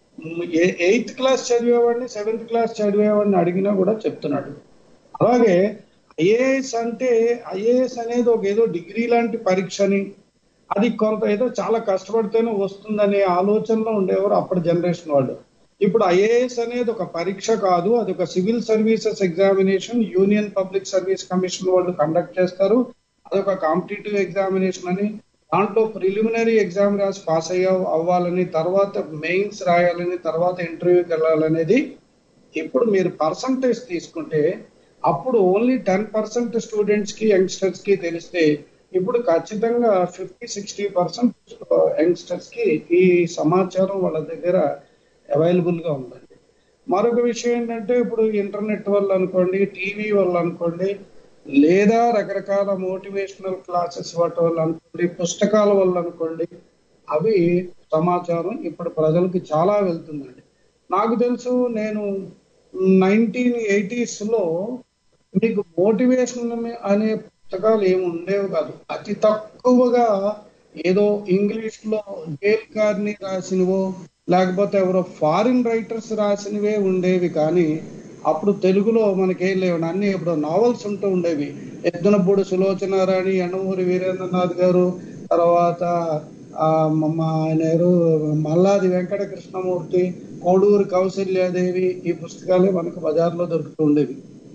ఎయిత్ క్లాస్ చదివేవాడిని సెవెంత్ క్లాస్ చదివేవాడిని అడిగినా కూడా చెప్తున్నాడు అలాగే ఐఏఎస్ అంటే ఐఏఎస్ అనేది ఒక ఏదో డిగ్రీ లాంటి పరీక్షని అది కొంత ఏదో చాలా కష్టపడితేనే వస్తుందనే ఆలోచనలో ఉండేవారు అప్పటి జనరేషన్ వాళ్ళు ఇప్పుడు ఐఏఎస్ అనేది ఒక పరీక్ష కాదు అది ఒక civil services examination union public service commission వాళ్ళు కండక్ట్ చేస్తారు అదొక కాంపిటేటివ్ ఎగ్జామినేషన్ అని దాంట్లో ప్రిలిమినరీ ఎగ్జామ్ రాసి పాస్ అయ్యా అవ్వాలని తర్వాత మెయిన్స్ రాయాలని తర్వాత ఇంటర్వ్యూకి వెళ్ళాలనేది ఇప్పుడు మీరు పర్సంటేజ్ తీసుకుంటే అప్పుడు ఓన్లీ టెన్ పర్సెంట్ స్టూడెంట్స్ కి యంగ్స్టర్స్ కి తెలిస్తే ఇప్పుడు ఖచ్చితంగా ఫిఫ్టీ సిక్స్టీ పర్సెంట్ యంగ్స్టర్స్ కి ఈ సమాచారం వాళ్ళ దగ్గర అవైలబుల్ గా ఉందండి మరొక విషయం ఏంటంటే ఇప్పుడు ఇంటర్నెట్ వల్ల అనుకోండి టీవీ వల్ల అనుకోండి లేదా రకరకాల మోటివేషనల్ క్లాసెస్ వాటి వల్ల అనుకోండి పుస్తకాల వల్ల అనుకోండి అవి సమాచారం ఇప్పుడు ప్రజలకు చాలా వెళ్తుందండి నాకు తెలుసు నేను నైన్టీన్ ఎయిటీస్ లో మీకు మోటివేషన్ అనే పుస్తకాలు ఏమి ఉండేవి కాదు అతి తక్కువగా ఏదో ఇంగ్లీష్ లో జేల్ కార్ని రాసినవో లేకపోతే ఎవరో ఫారిన్ రైటర్స్ రాసినవే ఉండేవి కానీ అప్పుడు తెలుగులో మనకేం లేవు అన్ని ఇప్పుడు నావల్స్ ఉంటూ ఉండేవి ఎద్దునపూడి సులోచనారాణి ఎండమూరి వీరేంద్రనాథ్ గారు తర్వాత ఆ మా ఆయన ఎవరు మల్లాది వెంకట కృష్ణమూర్తి కోడూరు కౌశల్యాదేవి ఈ పుస్తకాలే మనకు బజార్లో దొరుకుతూ ఉండేవి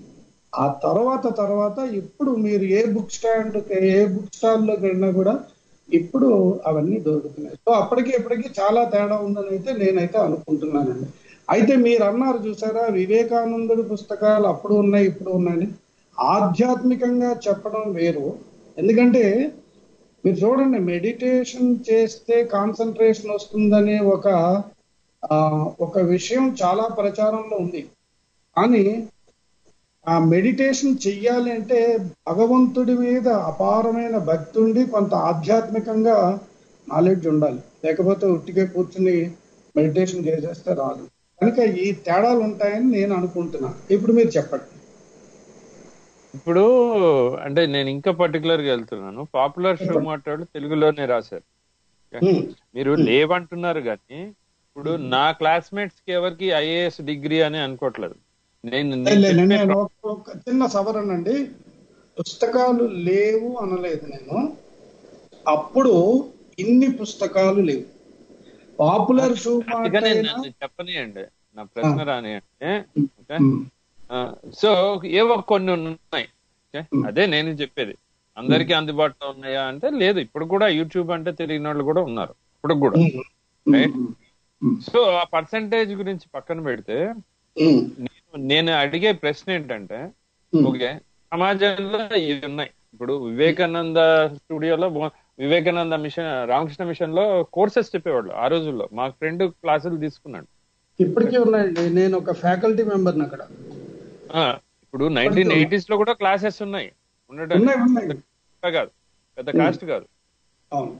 ఆ తర్వాత తర్వాత ఇప్పుడు మీరు a book stand a book stall లోకి వెళ్ళినా కూడా ఇప్పుడు అవన్నీ దొరుకుతున్నాయి సో అప్పటికి ఇప్పటికి చాలా తేడా ఉందని అయితే నేనైతే అనుకుంటున్నానండి అయితే మీరు అన్నారు చూసారా వివేకానందుడి పుస్తకాలు అప్పుడు ఉన్నాయి ఇప్పుడు ఉన్నాయని ఆధ్యాత్మికంగా చెప్పడం వేరు ఎందుకంటే మీరు చూడండి మెడిటేషన్ చేస్తే కాన్సన్ట్రేషన్ వస్తుందనే ఒక ఆ, ఒక విషయం చాలా ప్రచారంలో ఉంది కానీ ఆ మెడిటేషన్ చెయ్యాలి అంటే భగవంతుడి మీద అపారమైన భక్తి ఉండి కొంత ఆధ్యాత్మికంగా నాలెడ్జ్ ఉండాలి లేకపోతే ఉట్టిగా కూర్చుని మెడిటేషన్ చేసేస్తే రాదు కనుక ఈ తేడాలు ఉంటాయని నేను అనుకుంటున్నా ఇప్పుడు మీరు చెప్పండి ఇప్పుడు అంటే నేను ఇంకా పర్టికులర్ గా వెళ్తున్నాను పాపులర్ షో మాట్లాడు తెలుగులోనే రాశారు Hmm. మీరు లేవంటున్నారు కానీ ఇప్పుడు నా క్లాస్మేట్స్ కి ఎవరికి ఐఏఎస్ డిగ్రీ అని అనుకోవట్లేదు నేను నేను లేదు, చెప్పే నేను ఒక- ఒక చిన్న సవరణ అండి పుస్తకాలు లేవు అనలేదు నేను అప్పుడు ఇన్ని పుస్తకాలు లేవు పాపులర్ షూ అందుకనే నన్ను చెప్పనియండి నా ప్రశ్న రానియండి ఓకే సో ఏవో కొన్ని ఉన్నాయి ఓకే అదే నేను చెప్పేది అందరికీ అందుబాటులో ఉన్నాయా అంటే లేదు ఇప్పుడు కూడా యూట్యూబ్ అంటే తెలియని వాళ్ళు కూడా ఉన్నారు ఇప్పుడు కూడా రైట్ సో ఆ పర్సంటేజ్ గురించి పక్కన పెడితే నేను- నేను అడిగే ప్రశ్న ఏంటంటే ఓకే సమాజంలో ఇవి ఉన్నాయి ఇప్పుడు వివేకానంద స్టూడియోలో బో- వివేకానంద మిషన్ రామకృష్ణ మిషన్ లో కోర్సెస్ చెప్పేవాళ్ళు ఆ రోజుల్లో మా ఫ్రెండ్ క్లాసులు తీసుకున్నాడు ఇప్పటికీ ఉన్నాయండి నేను ఒక ఫ్యాకల్టీ మెంబర్ని అక్కడ ఆ, ఇప్పుడు నైన్టీన్ ఎయిటీస్ లో కూడా క్లాసెస్ ఉన్నాయి ఉండటం ఉన్నాయి ఉన్నాయి పెద్ద కాదు పెద్ద కాస్ట్ కాదు అవును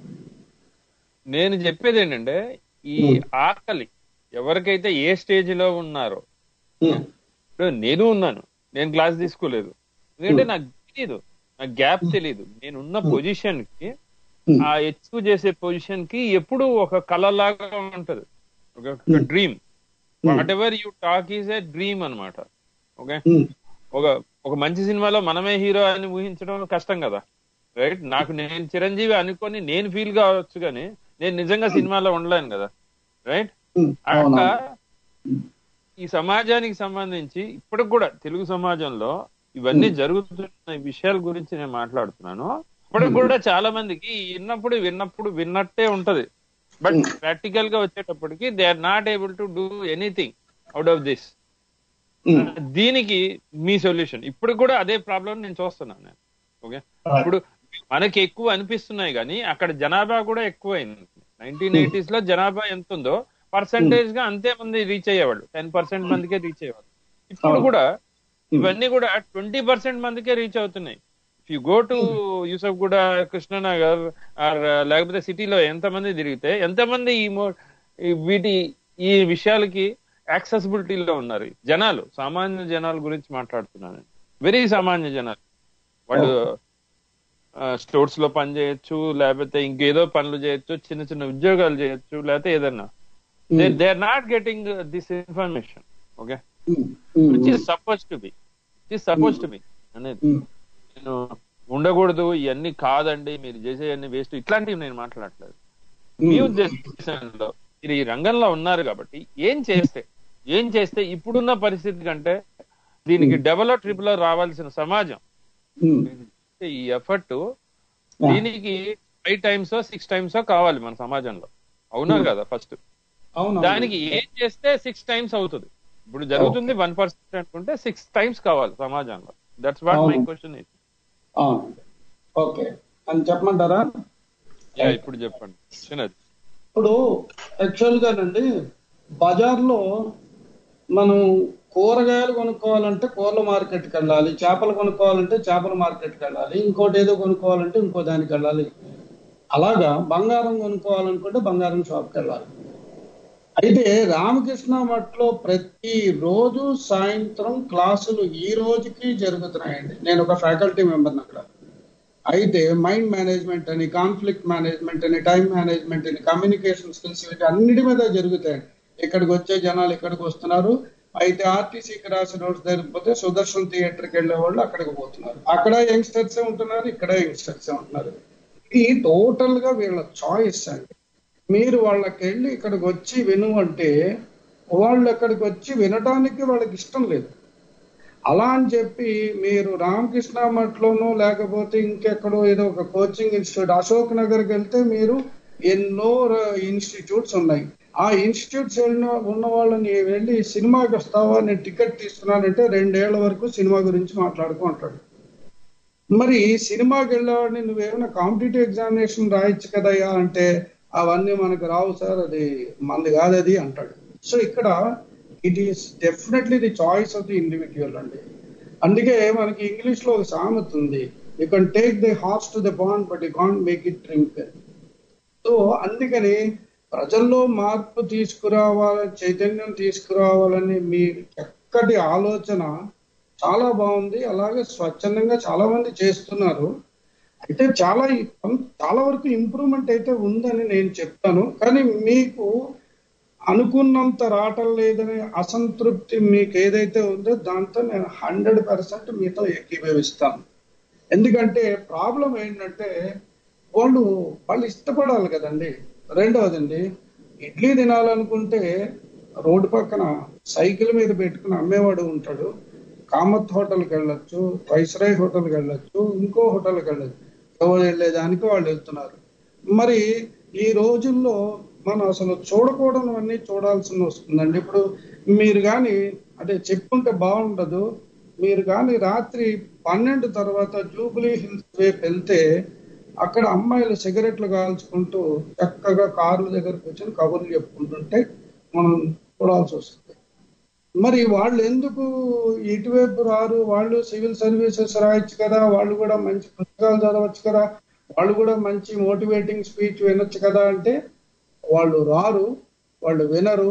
నేను చెప్పేది ఏంటంటే ఈ ఆకలి ఎవరికైతే ఏ స్టేజ్ లో ఉన్నారో ఉమ్, ఇప్పుడు నేను ఉన్నాను నేను క్లాస్ తీసుకోలేదు ఎందుకంటే నాకు తెలియదు నాకు గ్యాప్ తెలియదు నేను ఉన్న పొజిషన్ కి Hmm. ఆ అచీవ్ చేసే పొజిషన్ కి ఎప్పుడు ఒక కళ లాగా ఉంటది ఒక dream whatever you talk is a dream అన్నమాట ఓకే ఉమ్, ఒక ఒక మంచి సినిమాలో మనమే హీరో అని ఊహించడం కష్టం కదా రైట్ నాకు నేను చిరంజీవి అనుకొని నేను ఫీల్ కావచ్చు కానీ నేను నిజంగా సినిమాలో ఉండలేను కదా రైట్ ఉమ్, అట్లా అవును ఈ సమాజానికి సంబంధించి ఇప్పటికి కూడా తెలుగు సమాజంలో ఇవన్నీ జరుగుతున్న విషయాల గురించి నేను మాట్లాడుతున్నాను ఇప్పటికి కూడా చాలా మందికి విన్నప్పుడు విన్నప్పుడు విన్నట్టే ఉంటది బట్ ప్రాక్టికల్ గా వచ్చేటప్పటికి they are not able to do anything out of this um, దీనికి మీ సొల్యూషన్ ఇప్పుడు కూడా అదే ప్రాబ్లం నేను చూస్తున్నాను నేను ఓకే ఇప్పుడు మనకి ఎక్కువ అనిపిస్తున్నాయి కానీ అక్కడ జనాభా కూడా ఎక్కువైంది నైన్టీన్ ఎయిటీస్ లో జనాభా ఎంత ఉందో పర్సంటేజ్ గా అంతే మంది రీచ్ అయ్యేవాళ్ళు టెన్ పర్సెంట్ మందికే రీచ్ అయ్యేవాళ్ళు ఇప్పుడు కూడా ఇవన్నీ కూడా ట్వంటీ పర్సెంట్ మందికే రీచ్ అవుతున్నాయి if you go to Yusuf కూడా కృష్ణనగర్ ఆర్ లేకపోతే సిటీలో ఎంతమంది తిరిగితే ఎంతమంది ఈ మో- ఈ వీటి ఈ విషయాలకి యాక్సెసిబిలిటీలో ఉన్నారు జనాలు సామాన్య జనాల గురించి మాట్లాడుతున్నాను వెరీ సామాన్య జనాలు వాళ్ళు స్టోర్స్ లో పని చేయొచ్చు లేకపోతే ఇంకేదో పనులు చేయొచ్చు చిన్న చిన్న ఉద్యోగాలు చేయొచ్చు లేకపోతే ఏదన్నా they are not getting this information okay um, um, which is suppose to be is suppose to be అనేది ఉమ్, నేను ఉండకూడదు ఇవన్నీ కాదండి మీరు చేసేవన్నీ వేస్ట్ ఇట్లాంటివి నేను మాట్లాడలేదు మీ ఉద్దేశంలో మీరు ఈ రంగంలో ఉన్నారు కాబట్టి ఏం చేస్తే ఏం చేస్తే ఇప్పుడున్న పరిస్థితి కంటే దీనికి డబల్ ట్రిపుల్ రావాల్సిన సమాజం ఉమ్, ఈ ఎఫర్ట్ దీనికి ఫైవ్ టైమ్స్ సిక్స్ టైమ్స్ కావాలి మన సమాజంలో అవునా కదా ఫస్ట్ అవును దానికి ఏం చేస్తే సిక్స్ టైమ్స్ అవుతుంది ఇప్పుడు జరుగుతుంది వన్ పర్సెంట్ అనుకుంటే సిక్స్ టైమ్స్ కావాలి సమాజంలో దట్స్ వాట్ మై అవును. క్వశ్చన్ ఇస్ అవును ఓకే అని చెప్పమంటారా ఇప్పుడు చెప్పండి చిన్నది ఇప్పుడు యాక్చువల్ గానండి బజార్లో మనం కూరగాయలు కొనుక్కోవాలంటే కూరల మార్కెట్కి వెళ్ళాలి చేపలు కొనుక్కోవాలంటే చేపల మార్కెట్కి వెళ్ళాలి ఇంకోటి ఏదో కొనుక్కోవాలంటే ఇంకో దానికి వెళ్ళాలి అలాగా బంగారం కొనుక్కోవాలనుకుంటే బంగారం షాప్కి వెళ్ళాలి అయితే రామకృష్ణ మఠలో ప్రతి రోజు సాయంత్రం క్లాసులు ఈ రోజుకి జరుగుతున్నాయండి నేను ఒక ఫ్యాకల్టీ మెంబర్ని అక్కడ అయితే మైండ్ మేనేజ్మెంట్ అని కాన్ఫ్లిక్ట్ మేనేజ్మెంట్ అని టైం మేనేజ్మెంట్ అని కమ్యూనికేషన్ స్కిల్స్ వీటి అన్నిటి మీద జరుగుతాయి ఇక్కడికి వచ్చే జనాలు ఇక్కడికి వస్తున్నారు అయితే ఆర్టీసీకి రాసిన రోడ్స్ జరిగిపోతే సుదర్శన్ థియేటర్కి వెళ్ళే వాళ్ళు అక్కడికి పోతున్నారు అక్కడ యంగ్స్టర్స్ ఉంటున్నారు ఇక్కడ యంగ్స్టర్స్ ఉంటున్నారు ఇది టోటల్ గా వీళ్ళ చాయిస్ అండి మీరు వాళ్ళకి వెళ్ళి ఇక్కడికి వచ్చి విను అంటే వాళ్ళు ఇక్కడికి వచ్చి వినడానికి వాళ్ళకి ఇష్టం లేదు అలా అని చెప్పి మీరు రామకృష్ణ మఠలోనో లేకపోతే ఇంకెక్కడో ఏదో ఒక కోచింగ్ ఇన్స్టిట్యూట్ అశోక్ నగర్కి వెళ్తే మీరు ఎన్నో ఇన్స్టిట్యూట్స్ ఉన్నాయి ఆ ఇన్స్టిట్యూట్స్ వెళ్ళిన ఉన్న వాళ్ళని వెళ్ళి సినిమాకి వస్తావా నేను టికెట్ తీసుకున్నానంటే రెండేళ్ల వరకు సినిమా గురించి మాట్లాడుకో అంటాడు మరి సినిమాకి వెళ్ళేవాడిని నువ్వేమైనా కాంపిటేటివ్ ఎగ్జామినేషన్ రాయొచ్చు కదయ్యా అంటే అవన్నీ మనకు రావు సార్ అది మంది కాదు అది అంటాడు సో ఇక్కడ it is definitely the choice of the individual అండి అందుకే మనకి ఇంగ్లీష్ లో ఒక సామెత ఉంది you can take the horse to the bond but you can't make it drink so అందుకని ప్రజల్లో మార్పు తీసుకురావాలి చైతన్యం తీసుకురావాలని మీ చక్కటి ఆలోచన చాలా బాగుంది అలాగే స్వచ్ఛందంగా చాలా మంది చేస్తున్నారు అయితే చాలా చాలా వరకు ఇంప్రూవ్మెంట్ అయితే ఉందని నేను చెప్తాను కానీ మీకు అనుకున్నంత రావటం లేదనే అసంతృప్తి మీకు ఏదైతే ఉందో దాంతో నేను హండ్రెడ్ పర్సెంట్ మీతో ఏకీభవిస్తాను ఎందుకంటే ప్రాబ్లం ఏంటంటే వాళ్ళు వాళ్ళు ఇష్టపడాలి కదండి రెండవదండి ఇడ్లీ తినాలనుకుంటే రోడ్డు పక్కన సైకిల్ మీద పెట్టుకుని అమ్మేవాడు ఉంటాడు కామత్ హోటల్కి వెళ్ళొచ్చు వైస్రాయ్ హోటల్కి వెళ్ళొచ్చు ఇంకో హోటల్కి వెళ్ళొచ్చు ఎవరు వెళ్ళేదానికి వాళ్ళు వెళ్తున్నారు మరి ఈ రోజుల్లో మనం అసలు చూడకూడనివన్నీ చూడాల్సి వస్తుందండి ఇప్పుడు మీరు కానీ అంటే చెప్పుంటే బాగుండదు మీరు కానీ రాత్రి పన్నెండు తర్వాత జూబ్లీ హిల్స్ వైపు వెళ్తే అక్కడ అమ్మాయిలు సిగరెట్లు కాల్చుకుంటూ చక్కగా కార్ల దగ్గర కూర్చొని కబుర్లు చెప్పుకుంటుంటే మనం చూడాల్సి వస్తుంది మరి వాళ్ళు ఎందుకు ఇటువైపు రారు వాళ్ళు సివిల్ సర్వీసెస్ రాయొచ్చు కదా వాళ్ళు కూడా మంచి పుస్తకాలు చదవచ్చు కదా వాళ్ళు కూడా మంచి మోటివేటింగ్ స్పీచ్ వినొచ్చు కదా అంటే వాళ్ళు రారు వాళ్ళు వినరు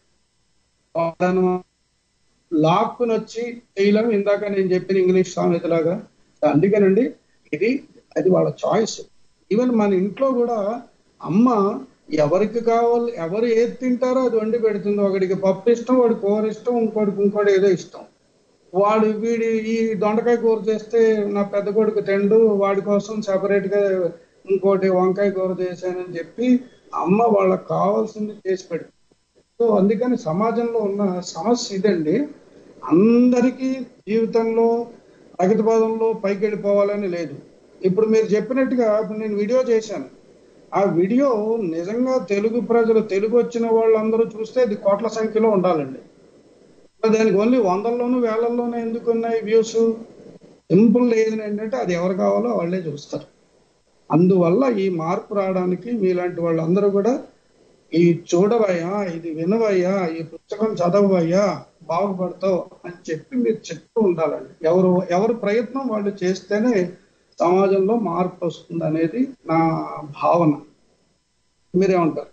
వాళ్ళను లాక్కుని వచ్చి చేయలేం ఇందాక నేను చెప్పిన ఇంగ్లీష్ సామెతలాగా అందుకేనండి ఇది అది వాళ్ళ చాయిస్ ఈవెన్ మన ఇంట్లో కూడా అమ్మ ఎవరికి కావాలి ఎవరు ఏది తింటారో అది వండి పెడుతుంది ఒకడికి పప్పు ఇష్టం వాడి కూర ఇష్టం ఇంకోటికి ఇంకోటి ఏదో ఇష్టం వాడు వీడి ఈ దొండకాయ కూర చేస్తే నా పెద్ద కొడుకు తిండు వాడి కోసం సెపరేట్ గా ఇంకోటి వంకాయ కూర చేశానని చెప్పి అమ్మ వాళ్ళకి కావాల్సింది చేసి పెడుతుంది సో అందుకని సమాజంలో ఉన్న సమస్య ఇదండి అందరికీ జీవితంలో ప్రగతి పదంలో పైకి వెళ్ళిపోవాలని లేదు ఇప్పుడు మీరు చెప్పినట్టుగా ఇప్పుడు నేను వీడియో చేశాను ఆ వీడియో నిజంగా తెలుగు ప్రజలు తెలుగు వచ్చిన వాళ్ళందరూ చూస్తే అది కోట్ల సంఖ్యలో ఉండాలండి దానికి ఓన్లీ వందల్లోనూ వేలల్లోనూ ఎందుకు ఉన్నాయి వ్యూస్ సింపుల్ ఏది ఏంటంటే అది ఎవరు కావాలో వాళ్ళే చూస్తారు అందువల్ల ఈ మార్పు రావడానికి మీలాంటి వాళ్ళందరూ కూడా ఈ చూడవయ్యా ఇది వినవయ్యా ఈ పుస్తకం చదవయ్యా బాగుపడతావు అని చెప్పి మీరు చెప్తూ ఉండాలండి ఎవరు ఎవరి ప్రయత్నం వాళ్ళు చేస్తేనే సమాజంలో మార్పు వస్తుంది అనేది నా భావన మీరేమంటారు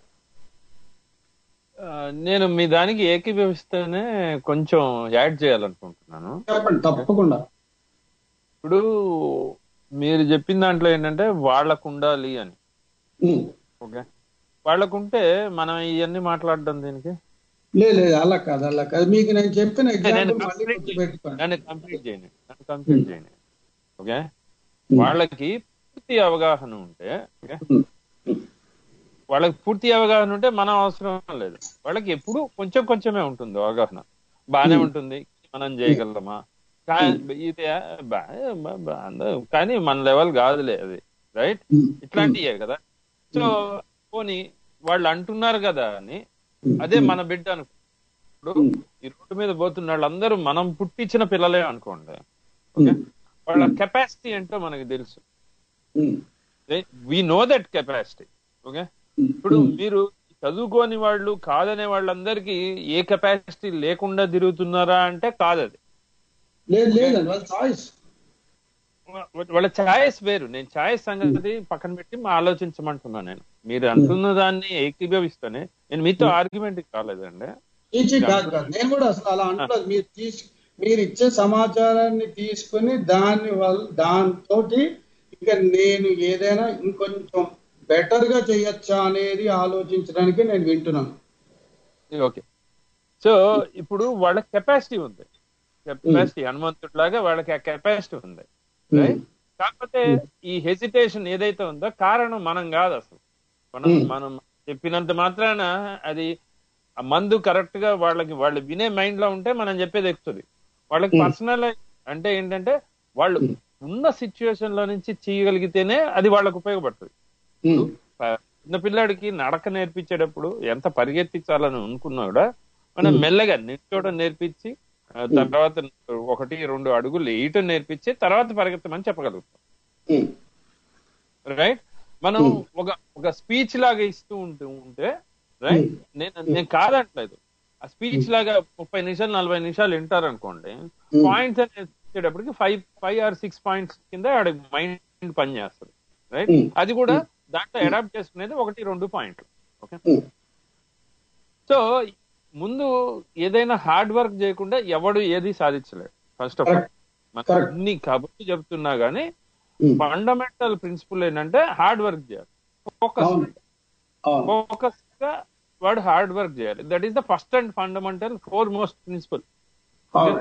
ఆ, నేను మీ దానికి ఏకీభవిస్తేనే కొంచెం యాడ్ చేయాలనుకుంటున్నాను చెప్పండి తప్పకుండా ఇప్పుడు మీరు చెప్పిన దాంట్లో ఏంటంటే వాళ్ళకు ఉండాలి అని ఉమ్. ఓకే వాళ్ళకుంటే మనం ఇవన్నీ మాట్లాడడం దీనికి లేదు లేదు అలా కాదు అలా కాదు మీకు నేను చెప్పిన నేను ఎగ్జాంపుల్ మళ్ళీ complete గుర్తుపెట్టుకోండి నన్ను కంప్లీట్ చేయని నన్ను కంప్లీట్ చేయని ఓకే వాళ్ళకి పూర్తి అవగాహన ఉంటే ఓకే ఉమ్. వాళ్ళకి పూర్తి అవగాహన ఉంటే మనం అవసరం లేదు వాళ్ళకి ఎప్పుడు కొంచెం కొంచెమే ఉంటుంది అవగాహన బానే ఉంటుంది మనం చేయగలమా కా- ఇది బా- బా- బా- అంద- కానీ మన లెవెల్ కాదులే అది రైట్ ఉమ్. ఇట్లాంటివే కదా సో పోనీ వాళ్ళు అంటున్నారు కదా అని అదే మన బిడ్డ అనుకో ఇప్పుడు ఈ రోడ్డు మీద పోతున్న వాళ్ళందరూ మనం పుట్టించిన పిల్లలే అనుకోండి ఓకే వాళ్ళ కెపాసిటీ ఏంటో మనకి తెలుసు um. We know that capacity okay ఇప్పుడు మీరు చదువుకోని వాళ్ళు కాదనే వాళ్ళందరికీ ఏ కెపాసిటీ లేకుండా తిరుగుతున్నారా అంటే కాదది లేదు లేదండి వాళ్ళ చాయిస్ వా- వాళ్ళ ఛాయస్ వేరు నేను ఛాయస్ సంగతి పక్కన పెట్టి మా ఆలోచించమంటున్నా నేను మీరు అంటున్న దాన్ని ఏకీభవిస్తేనే నేను మీతో ఆర్గ్యుమెంట్ కాలేదండి ఈచీ కాదు కాదు నేను కూడా అసలు అలా అంటలేదు మీరు తీసు మీరు ఇచ్చే సమాచారాన్ని తీసుకుని దాని వల్ల దాంతో ఇక నేను ఏదైనా ఇంకొంచెం బెటర్ గా చేయొచ్చా అనేది ఆలోచించడానికి నేను వింటున్నాను ఓకే సో ఇప్పుడు వాళ్ళ కెపాసిటీ ఉంది కెపాసిటీ హనుమంతుడిలాగా వాళ్ళకి ఆ కెపాసిటీ ఉంది రైట్ కాకపోతే ఈ హెసిటేషన్ ఏదైతే ఉందో కారణం మనం కాదు అసలు మనం మనం చెప్పినంత మాత్రాన అది ఆ మందు కరెక్ట్ గా వాళ్ళకి వాళ్ళు వినే మైండ్ లో ఉంటే మనం చెప్పేది ఎక్కుతుంది వాళ్ళకి పర్సనల్ అంటే ఏంటంటే వాళ్ళు ఉన్న సిచ్యువేషన్ లో నుంచి చేయగలిగితేనే అది వాళ్ళకు ఉపయోగపడుతుంది ఉమ్. ప- చిన్న పిల్లాడికి నడక నేర్పించేటప్పుడు ఎంత పరిగెత్తించాలని అనుకున్నా కూడా మనం మెల్లగా నిల్చోవడం నేర్పించి ఆ తర్వాత ఒకటి రెండు అడుగులు వేయటం నేర్పించి తర్వాత పరిగెత్తమని చెప్పగలుగుతాం ఉమ్. రైట్ మనం ఒక ఒక స్పీచ్ లాగా ఇస్తూ ఉంటూ ఉంటే రైట్ నేను నేను కాదంటలేదు ఆ స్పీచ్ లాగా ముప్పై నిమిషాలు నలభై నిమిషాలు వింటారు అనుకోండి పాయింట్స్ అని వచ్చేటప్పటికి five five or six points కింద ఆడ మైండ్ పనిచేస్తుంది రైట్ Hmm. అది కూడా దాంట్లో అడాప్ట్ చేసుకునేది ఒకటి రెండు పాయింట్లు ఓకే ఉమ్. సో ముందు ఏదైనా హార్డ్ వర్క్ చేయకుండా ఎవడు ఏది సాధించలేడు ఫస్ట్ ఆఫ్ ఆల్ Correct. మనం Correct. అన్ని కబుర్లు చెప్తున్నా గానీ ఉమ్. ఫండమెంటల్ ప్రిన్సిపల్ ఏంటంటే హార్డ్ వర్క్ చేయాలి ఫోకస్ అవును అవును ఫోకస్ గా వాడు హార్డ్ వర్క్ చేయాలి that is the first and fundamental foremost principle అవును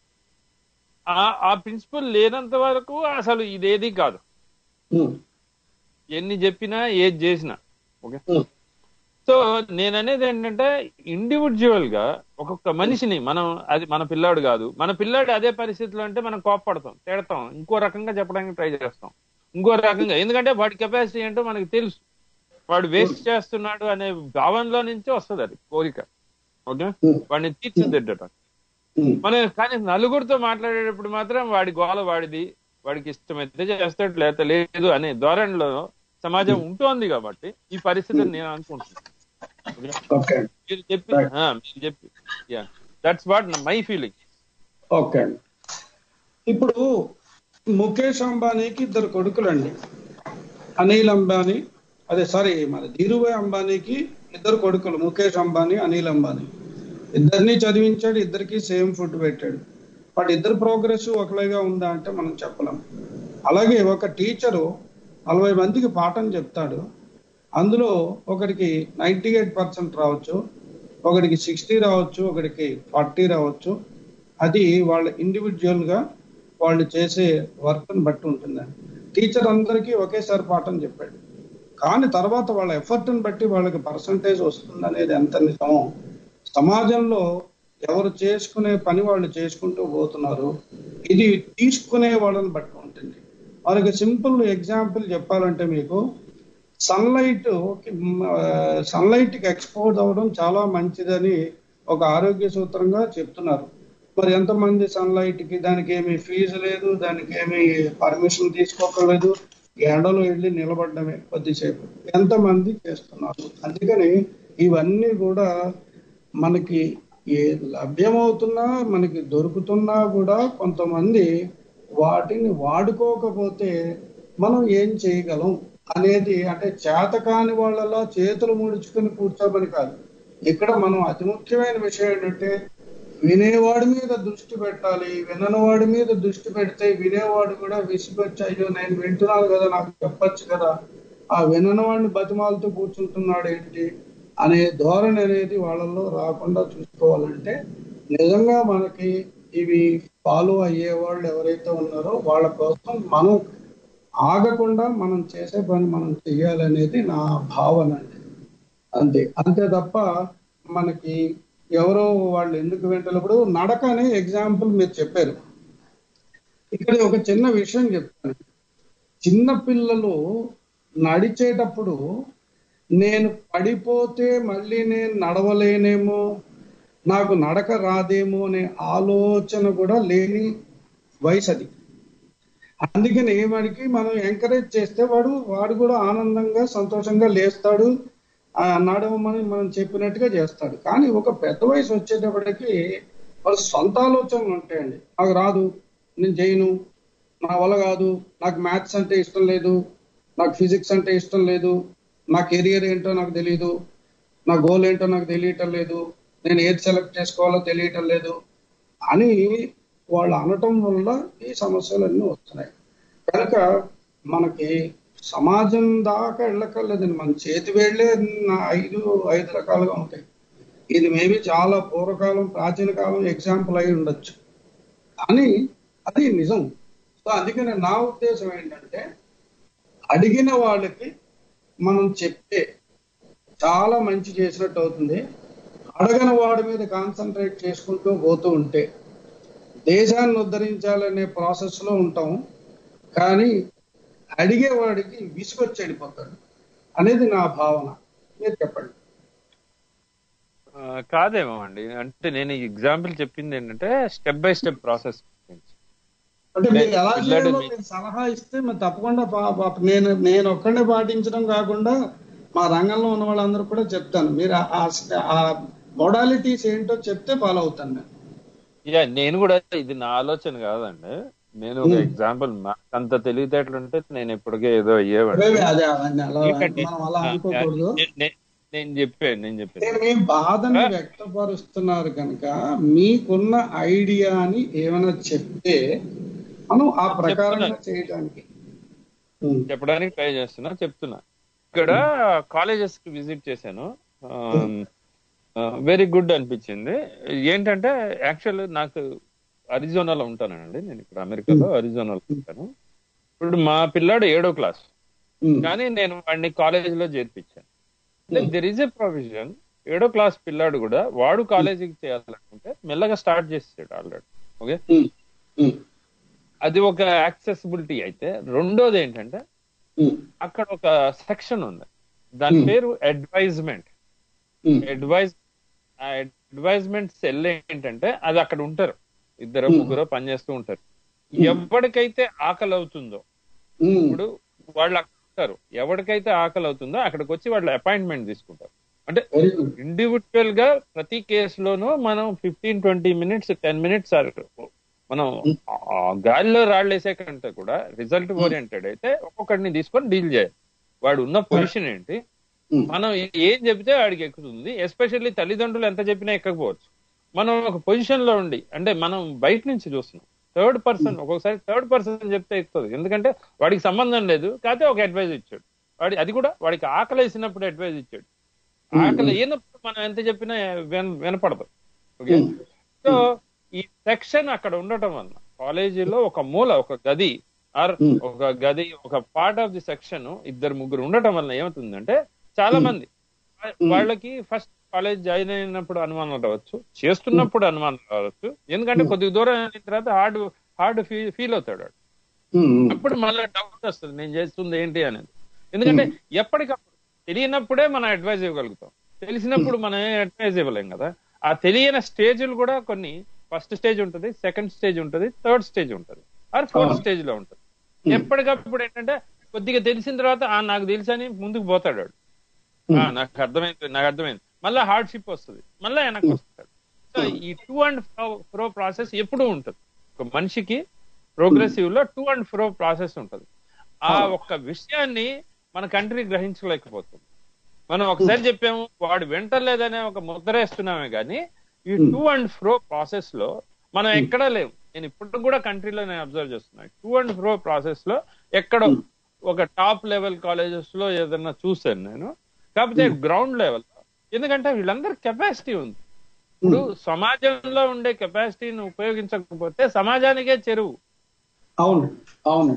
ఆ ప్రిన్సిపల్ లేనంత వరకు అసలు ఇదేది కాదు ఉమ్. ఎన్ని చెప్పినా ఏది చేసినా ఓకే ఉమ్. సో నేను అనేది ఏంటంటే ఇండివిజువల్ గా ఒక్కొక్క మనిషిని మనం అది మన పిల్లాడు కాదు మన పిల్లాడు అదే పరిస్థితిలో అంటే మనం కోప్పడతాం తిడతాం ఇంకో రకంగా చెప్పడానికి ట్రై చేస్తాం ఇంకో రకంగా ఎందుకంటే వాడి కెపాసిటీ ఏంటో మనకి తెలుసు వాడు వేస్ట్ చేస్తున్నాడు అనే భావనలో నుంచి వస్తుంది అది కోరిక ఓకే వాడిని తీర్చిదిద్దటం ఉమ్. మనం కానీ నలుగురితో మాట్లాడేటప్పుడు మాత్రం వాడి గోల వాడిది వాడికి ఇష్టమైతే చేస్తాడు లేత లేదు అనే ధోరణిలో సమాజం ఉంటోంది కాబట్టి ఈ పరిస్థితిని నేను అనుకుంటున్నాను ఓకే మీరు చెప్పి ఆ, మీరు చెప్పి yeah that's what my feeling okay అండి ఇప్పుడు ముఖేష్ అంబానీకి ఇద్దరు కొడుకులండి అనిల్ అంబానీ అదే సారీ మన ధీరుభాయ్ అంబానీకి ఇద్దరు కొడుకులు ముఖేష్ అంబానీ అనిల్ అంబానీ ఇద్దరిని చదివించాడు ఇద్దరికి సేమ్ ఫుడ్ పెట్టాడు బట్ ఇద్దరు ప్రోగ్రెస్ ఒకలాగా ఉందా అంటే మనం చెప్పలేం అలాగే ఒక టీచరు నలభై మందికి పాఠం చెప్తాడు అందులో ఒకడికి నైంటీ ఎయిట్ పర్సెంట్ రావచ్చు ఒకడికి సిక్స్టీ రావచ్చు ఒకడికి ఫార్టీ రావచ్చు అది వాళ్ళ ఇండివిజువల్ గా వాళ్ళు చేసే వర్క్ ని బట్టి ఉంటుందండి టీచర్ అందరికీ ఒకేసారి పాఠం చెప్పాడు కానీ తర్వాత వాళ్ళ ఎఫర్ట్ ని బట్టి వాళ్ళకి పర్సంటేజ్ వస్తుంది అనేది ఎంత నిజమో సమాజంలో ఎవరు చేసుకునే పని వాళ్ళు చేసుకుంటూ పోతున్నారు ఇది తీసుకునే వాళ్ళని బట్టి ఉంటుంది మనకి సింపుల్ ఎగ్జాంపుల్ చెప్పాలంటే మీకు సన్లైట్ సన్లైట్ కి ఎక్స్పోజ్ అవ్వడం చాలా మంచిదని ఒక ఆరోగ్య సూత్రంగా చెప్తున్నారు మరి ఎంతమంది సన్లైట్ కి దానికి ఏమి ఫీజు లేదు దానికి ఏమి పర్మిషన్ తీసుకోకలేదు ఎండలో వెళ్ళి నిలబడడమే కొద్దిసేపు ఎంతమంది చేస్తున్నారు అందుకని ఇవన్నీ కూడా మనకి ఏ లభ్యమవుతున్నా మనకి దొరుకుతున్నా కూడా కొంతమంది వాటిని వాడుకోకపోతే మనం ఏం చేయగలం అనేది అంటే చేతకాని వాళ్ళలా చేతులు ముడుచుకుని కూర్చోమని కాదు ఇక్కడ మనం అతి ముఖ్యమైన విషయం ఏంటంటే వినేవాడి మీద దృష్టి పెట్టాలి విననివాడి మీద దృష్టి పెడితే వినేవాడు కూడా విసిగొచ్చి అయ్యో నేను వింటున్నాను కదా నాకు చెప్పొచ్చు కదా ఆ విననివాడిని బతిమాలతో కూర్చుంటున్నాడు ఏంటి అనే ధోరణి అనేది వాళ్ళల్లో రాకుండా చూసుకోవాలంటే నిజంగా మనకి ఇవి ఫాలో అయ్యే వాళ్ళు ఎవరైతే ఉన్నారో వాళ్ళ కోసం మనం ఆగకుండా మనం చేసే పని మనం చెయ్యాలనేది నా భావన అండి అంతే అంతే తప్ప మనకి ఎవరో వాళ్ళు ఎందుకు వెంటప్పుడు నడక అనే ఎగ్జాంపుల్ మీరు చెప్పారు ఇక్కడ ఒక చిన్న విషయం చెప్తాను చిన్న పిల్లలు నడిచేటప్పుడు నేను పడిపోతే మళ్ళీ నేను నడవలేనేమో నాకు నడక రాదేమో అనే ఆలోచన కూడా లేని వయసు అది అందుకని వాడికి మనం ఎంకరేజ్ చేస్తే వాడు వాడు కూడా ఆనందంగా సంతోషంగా లేస్తాడు ఆ నడవమని మనం చెప్పినట్టుగా చేస్తాడు కానీ ఒక పెద్ద వయసు వచ్చేటప్పటికి వాళ్ళ సొంత ఆలోచనలు ఉంటాయండి నాకు రాదు నేను చేయను నా వల్ల కాదు నాకు మ్యాథ్స్ అంటే ఇష్టం లేదు నాకు ఫిజిక్స్ అంటే ఇష్టం లేదు నా కెరియర్ ఏంటో నాకు తెలియదు నా గోల్ ఏంటో నాకు తెలియటం లేదు నేను ఏది సెలెక్ట్ చేసుకోవాలో తెలియటం లేదు అని వాళ్ళు అనటం వల్ల ఈ సమస్యలన్నీ వస్తున్నాయి కనుక మనకి సమాజం దాకా వెళ్ళక్కర్లేదండి మన చేతి వేళ్లే నా- ఐదు ఐదు రకాలుగా ఉంటాయి ఇది మేబీ చాలా పూర్వకాలం ప్రాచీన కాలం ఎగ్జాంపుల్ అయి ఉండొచ్చు కానీ అది నిజం సో అందుకని నా ఉద్దేశం ఏంటంటే అడిగిన వాళ్ళకి మనం చెప్తే చాలా మంచి చేసినట్టు అవుతుంది అడగని వాడి మీద కాన్సన్ట్రేట్ చేసుకుంటూ పోతూ ఉంటే దేశాన్ని ఉద్ధరించాలనే ప్రాసెస్ లో ఉంటాం కానీ అడిగేవాడికి విసుగొచ్చి వెళ్ళిపోతాడు అనేది నా భావన మీరు చెప్పండి ఆ, కాదేమో అండి అంటే నేను ఎగ్జాంపుల్ చెప్పింది ఏంటంటే స్టెప్ బై స్టెప్ ప్రాసెస్ అంటే మీరు ఎలా పిల్లాడు చేయాలో మీ- మీరు సలహా ఇస్తే మరి తప్పకుండా పా- పా- నేను నేను ఒక్కడే పాటించడం కాకుండా మా రంగంలో ఉన్న వాళ్ళందరూ కూడా చెప్తాను మీరు ఆ- ఆ- ఆ మొడాలిటీస్ ఏంటో చెప్తే ఫాలో అవుతాను నేను యా నేను కూడా ఇది నా ఆలోచన కాదండి నేను ఒక Hmm. ఎగ్జాంపుల్ అంత తెలివితేటలు ఉంటే నేను ఇప్పటికే ఏదో అయ్యేవాడు అదే అదే అవన్నీ అలా ఏంటంటే, మనం అలా ఆ, అనుకోకూడదు నే- నే- నేను చెప్పాను నేను అంటే చెప్పాను మీ బాధని వ్యక్తపరుస్తున్నారు కనుక మీకున్న ఐడియాని ఏమైనా చెప్తే మనం ఆ ప్రకారంగా చెప్తున్నాను. చేయడానికి ఉమ్, చెప్పడానికి ట్రై చేస్తున్నా చెప్తున్నా ఇక్కడ కాలేజెస్ కి విజిట్ చేశాను వెరీ గుడ్ అనిపించింది ఏంటంటే యాక్చువల్ నాకు అరిజోనాలో ఉంటానండి నేను ఇక్కడ అమెరికాలో అరిజోనాలో ఉంటాను ఇప్పుడు మా పిల్లాడు ఏడో క్లాస్ ఉమ్, కానీ నేను వాడిని కాలేజ్ లో చేర్పించాను దెర్ ఈజ్ ఎ ప్రొవిజన్ ఏడో క్లాస్ పిల్లాడు కూడా వాడు కాలేజీకి చేయాలనుకుంటే మెల్లగా స్టార్ట్ చేసాడు ఆల్రెడీ ఓకే ఉమ్, ఉమ్, అది ఒక యాక్సెసిబిలిటీ అయితే రెండోది ఏంటంటే ఉమ్, అక్కడ ఒక సెక్షన్ ఉంది దాని Hmm. పేరు అడ్వైజ్మెంట్ ఉమ్, అడ్వైజ్ ఆ అడ్వైజ్మెంట్ సెల్ ఏంటంటే అది అక్కడ ఉంటారు ఇద్దరు Hmm. ముగ్గురు పనిచేస్తూ ఉంటారు ఎవరికైతే ఆకలి అవుతుందో ఉమ్, ఇప్పుడు వాళ్ళు అక్కడ ఉంటారు ఎవరికైతే ఆకలి అవుతుందో అక్కడికి వచ్చి వాళ్ళు అపాయింట్మెంట్ తీసుకుంటారు అంటే వెరీ గుడ్ ఇండివిజువల్ గా ప్రతి కేసులోనూ మనం fifteen twenty minutes ten minutes మనం ఆ గాలిలో రాళ్ళేసే కంటే కూడా రిజల్ట్ ఓరియంటెడ్ అయితే ఒక్కొక్కడిని తీసుకొని డీల్ చేయాలి వాడు ఉన్న పొజిషన్ ఏంటి మనం ఏం చెబితే వాడికి ఎక్కుతుంది ఎస్పెషల్లీ తల్లిదండ్రులు ఎంత చెప్పినా ఎక్కకపోవచ్చు మనం ఒక పొజిషన్ లో ఉండి అంటే మనం బయట నుంచి చూస్తున్నాం థర్డ్ పర్సన్ ఒక్కొక్కసారి థర్డ్ పర్సన్ చెప్తే ఎక్కుతుంది ఎందుకంటే వాడికి సంబంధం లేదు కాకపోతే ఒక అడ్వైజ్ ఇచ్చాడు వాడి అది కూడా వాడికి ఆకలి వేసినప్పుడు అడ్వైజ్ ఇచ్చాడు ఆకలి అయినప్పుడు మనం ఎంత చెప్పినా విన- వినపడదు ఓకే సో ఈ సెక్షన్ అక్కడ ఉండటం వల్ల కాలేజీలో ఒక మూల ఒక గది ఆర్ ఒక గది ఒక పార్ట్ ఆఫ్ ది సెక్షన్ ఇద్దరు ముగ్గురు ఉండటం వల్ల ఏమవుతుందంటే చాలా మంది వా- వాళ్ళకి ఫస్ట్ కాలేజ్ జాయిన్ అయినప్పుడు అనుమానాలు రావచ్చు చేస్తున్నప్పుడు అనుమానాలు రావచ్చు ఎందుకంటే కొద్దిగా దూరం అయిన తర్వాత హార్డ్ హార్డ్ ఫీల్ అవుతాడు వాడు. అప్పుడు మళ్ళీ డౌట్ వస్తుంది నేను చేస్తుంది ఏంటి అనేది ఎందుకంటే ఎప్పటికప్పుడు తెలియనప్పుడే మనం అడ్వైజ్ ఇవ్వగలుగుతాం తెలిసినప్పుడు మనం అడ్వైజ్ ఇవ్వలేం కదా ఆ తెలియని స్టేజ్లు కూడా కొన్ని ఫస్ట్ స్టేజ్ ఉంటుంది సెకండ్ స్టేజ్ ఉంటుంది థర్డ్ స్టేజ్ ఉంటుంది ఆర్ ఫోర్త్ స్టేజ్ లో ఉంటుంది ఎప్పటికప్పుడు ఏంటంటే కొద్దిగా తెలిసిన తర్వాత ఆ నాకు తెలుసని ముందుకు పోతాడు వాడు. ఆ, నాకు అర్థమైంది నాకు అర్థమైంది మళ్ళీ హార్డ్షిప్ వస్తుంది మళ్ళీ వెనక్కి వస్తాడు సో ఈ టూ అండ్ ఫ్రో ప్రాసెస్ ఎప్పుడూ ఉంటుంది ఒక మనిషికి ప్రోగ్రెసివ్ లో టూ అండ్ ఫ్రో ప్రాసెస్ ఉంటుంది ఆ ఒక్క విషయాన్ని మన కంట్రీ గ్రహించలేకపోతుంది మనం ఒకసారి చెప్పాము వాడు వింటలేదనే ఒక ముద్రేస్తున్నామే కానీ ఈ టూ అండ్ ఫ్రో ప్రాసెస్ లో మనం ఎక్కడా లేవు నేను ఇప్పుడు కూడా కంట్రీలో నేను అబ్జర్వ్ చేస్తున్నాను టూ అండ్ ఫ్రో ప్రాసెస్ లో ఎక్కడో ఒక టాప్ లెవెల్ కాలేజెస్ లో ఏదన్నా చూశాను నేను కాకపోతే గ్రౌండ్ లెవెల్ ఎందుకంటే వీళ్ళందరి కెపాసిటీ ఉంది ఇప్పుడు సమాజంలో ఉండే కెపాసిటీని ఉపయోగించకపోతే సమాజానికే చెరువు అవును అవును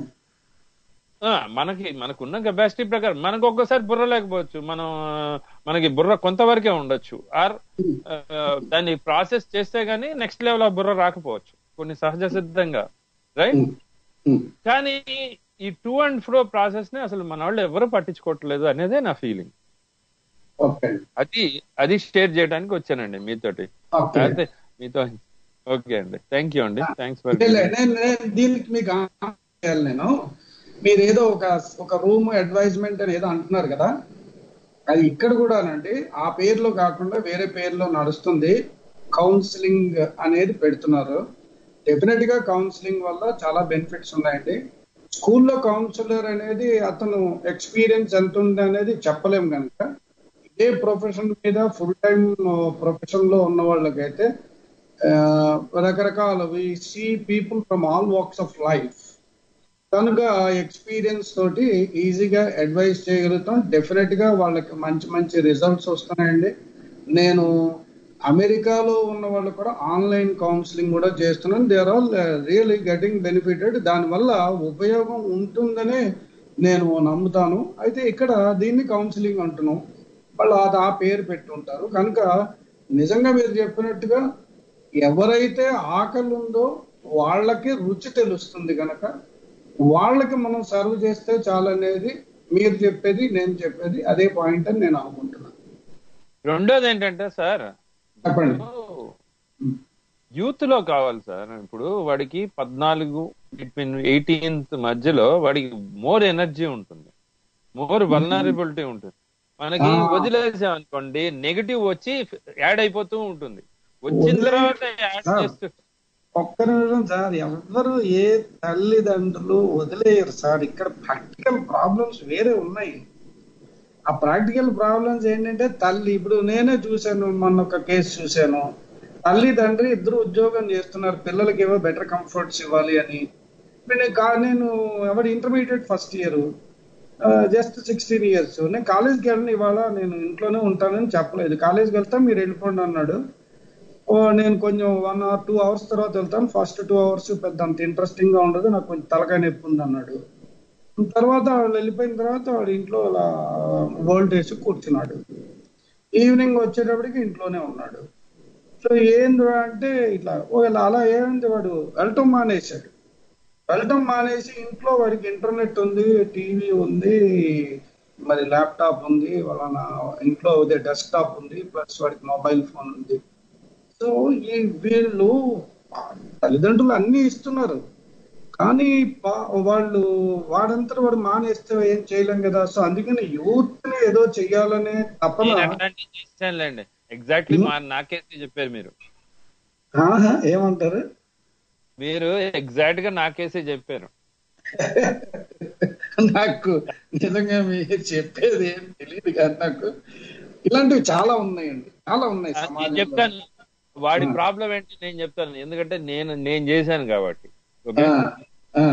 ఆ, మనకి మనకున్న కెపాసిటీ ప్రకారం మనకు ఒక్కసారి బుర్ర లేకపోవచ్చు మనం ఆ, మనకి బుర్ర కొంతవరకే ఉండొచ్చు ఆర్ ఆ, దాన్ని ప్రాసెస్ చేస్తే గానీ నెక్స్ట్ లెవెల్ ఆఫ్ బుర్ర రాకపోవచ్చు కొన్ని సహజ సిద్ధంగా రైట్ కానీ ఈ టూ అండ్ ఫ్రో ప్రాసెస్ ని అసలు మన వాళ్ళు ఎవరు పట్టించుకోవట్లేదు అనేదే నా ఫీలింగ్ ఓకే అది అది షేర్ చేయడానికి వచ్చానండి మీతోటి Okay. అయితే మీతో ఓకే అండి థ్యాంక్ యూ అండి థ్యాంక్స్ ఫర్ అంటే లే- నేను నేను దీనికి మీకు ఆన్సర్ చేయాలి నేను మీరు ఏదో ఒక ఒక రూమ్ అడ్వైజ్మెంట్ అని ఏదో అంటున్నారు కదా అది ఇక్కడ కూడానండి ఆ పేరులో కాకుండా వేరే పేరులో నడుస్తుంది కౌన్సిలింగ్ అనేది పెడుతున్నారు డెఫినెట్ గా కౌన్సిలింగ్ వల్ల చాలా బెనిఫిట్స్ ఉన్నాయండి స్కూల్లో కౌన్సిలర్ అనేది అతను ఎక్స్పీరియన్స్ ఎంత ఉంది అనేది చెప్పలేం కనుక ఇదే ప్రొఫెషన్ మీద ఫుల్ టైం ప్రొఫెషన్ లో ఉన్న వాళ్ళకైతే ఆ, రకరకాల we see people from all walks of life కనుక ఎక్స్పీరియన్స్ తోటి ఈజీగా అడ్వైస్ చేయగలుగుతాం డెఫినెట్ గా వాళ్ళకి మంచి మంచి రిజల్ట్స్ వస్తున్నాయండి నేను అమెరికాలో ఉన్న వాళ్ళు కూడా ఆన్లైన్ కౌన్సిలింగ్ కూడా చేస్తున్నాను they are all really getting benefited దానివల్ల ఉపయోగం ఉంటుందనే నేను నమ్ముతాను అయితే ఇక్కడ దీన్ని కౌన్సిలింగ్ అంటున్నాం వాళ్ళు అది ఆ పేరు పెట్టుంటారు కనుక నిజంగా మీరు చెప్పినట్టుగా ఎవరైతే ఆకలి ఉందో వాళ్ళకి రుచి తెలుస్తుంది కనుక వాళ్ళకి మనం సర్వ్ చేస్తే చాలనేది మీరు చెప్పేది నేను చెప్పేది అదే పాయింట్ అని నేను అనుకుంటున్నాను రెండోది ఏంటంటే సార్ చెప్పండి యూత్ లో కావాలి సార్ ఇప్పుడు వాడికి పద్నాలుగు బిట్వీన్ ఎయిటీన్త్ మధ్యలో వాడికి మోర్ ఎనర్జీ ఉంటుంది మోర్ వల్నరబిలిటీ ఉంటుంది మనకి ఆ. వదిలేసాం అనుకోండి నెగిటివ్ వచ్చి యాడ్ అయిపోతూ ఉంటుంది వచ్చిన తర్వాత యాడ్ సార్. చేస్తూ ఒక్క నిమిషం సార్ ఎవరు ఏ తల్లిదండ్రులు వదిలేయరు సార్ ఇక్కడ ప్రాక్టికల్ ప్రాబ్లమ్స్ వేరే ఉన్నాయి ఆ ప్రాక్టికల్ ప్రాబ్లమ్స్ ఏంటంటే తల్లి ఇప్పుడు నేనే చూశాను మొన్న ఒక కేసు చూశాను తల్లి తండ్రి ఇద్దరు ఉద్యోగం చేస్తున్నారు పిల్లలకి ఏవో బెటర్ కంఫర్ట్స్ ఇవ్వాలి అని ఇప్పుడు నేను కా- నేను ఎవరు intermediate first year just sixteen years నేను కాలేజ్కి వెళ్ళను ఇవాళ నేను ఇంట్లోనే ఉంటానని చెప్పలేదు కాలేజ్కి వెళ్తా మీరు వెళ్ళిపోండి అన్నాడు ఓ నేను కొంచెం వన్ ఆర్ టూ అవర్స్ తర్వాత వెళ్తాను ఫస్ట్ టూ అవర్స్ పెద్ద అంత ఇంట్రెస్టింగ్ గా ఉండదు నాకు కొంచెం తలకాయ నొప్పి ఉంది అన్నాడు తర్వాత వాళ్ళు వెళ్ళిపోయిన తర్వాత వాడు ఇంట్లో అలా వరల్డ్ వేసి కూర్చున్నాడు ఈవినింగ్ వచ్చేటప్పటికి ఇంట్లోనే ఉన్నాడు సో ఏంది అంటే ఇట్లా ఒకవేళ అలా ఏమైంది వాడు వెళ్ళటం మానేశాడు వెళ్ళటం మానేసి ఇంట్లో వాడికి ఇంటర్నెట్ ఉంది టీవీ ఉంది మరి ల్యాప్టాప్ ఉంది వాళ్ళ నా- ఇంట్లో డెస్క్టాప్ ఉంది ప్లస్ వాడికి మొబైల్ ఫోన్ ఉంది సో ఈ వీళ్ళు తల్లిదండ్రులు అన్ని ఇస్తున్నారు కానీ పా- వాళ్ళు వాడంతా వాడు మానేస్తే ఏం చేయలేం కదా సో అందుకని యూత్ ని ఏదో చెయ్యాలనే తపన నేను అట్లాంటివి చేస్తానులేండి ఎగ్జాక్ట్లీ మా నాకేసి చెప్పారు మీరు ఆహా, ఏమంటారు మీరు ఎగ్జాక్ట్ గా నాకేసే చెప్పారు నాకు నిజంగా మీరు చెప్పేది ఏం తెలియదు కానీ నాకు ఇలాంటివి చాలా ఉన్నాయండి చాలా ఉన్నాయి నేను సమాజంలో చెప్తాను వాడి ఆ. ప్రాబ్లం ఏంటి నేను చెప్తాను ఎందుకంటే నేను నేను చేశాను కాబట్టి ఓకే ఆ, ఆ,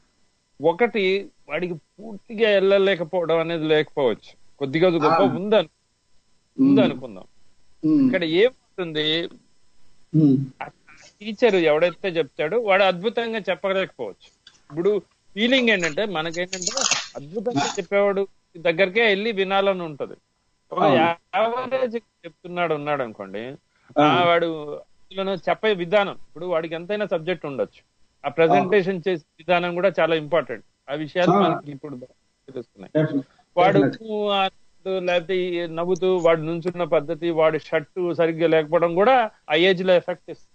ఒకటి వాడికి పూర్తిగా వెళ్ళలేకపోవడం అనేది లేకపోవచ్చు కొద్దిగా గొప్ప ఆ. ఉందని ఉంది అనుకుందాం ఉమ్, ఇక్కడ ఏమవుతుంది ఉమ్, టీచర్ ఎవడైతే చెప్తాడో వాడు అద్భుతంగా చెప్పలేకపోవచ్చు ఇప్పుడు ఫీలింగ్ ఏంటంటే మనకేంటంటే అద్భుతంగా చెప్పేవాడు దగ్గరకే వెళ్ళి వినాలని ఉంటది ఒక అవును. యావరేజ్ చెప్తున్నాడు ఉన్నాడు అనుకోండి ఆ వాడు అందులోనూ చెప్పే విధానం ఇప్పుడు వాడికి ఎంతైనా సబ్జెక్ట్ ఉండొచ్చు ఆ ప్రెజెంటేషన్ చేసే విధానం కూడా చాలా ఇంపార్టెంట్ ఆ విషయాలు ఆ. మనకి ఇప్పుడు తెలుస్తున్నాయి definitely, వాడు definitely. ఊ అంటూ లేకపోతే ఈ నవ్వుతూ వాడు నుంచున్న పద్ధతి వాడి షర్టు సరిగ్గా లేకపోవడం కూడా ఆ ఏజ్ లో ఎఫెక్ట్ ఇస్తుంది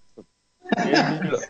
Age లో.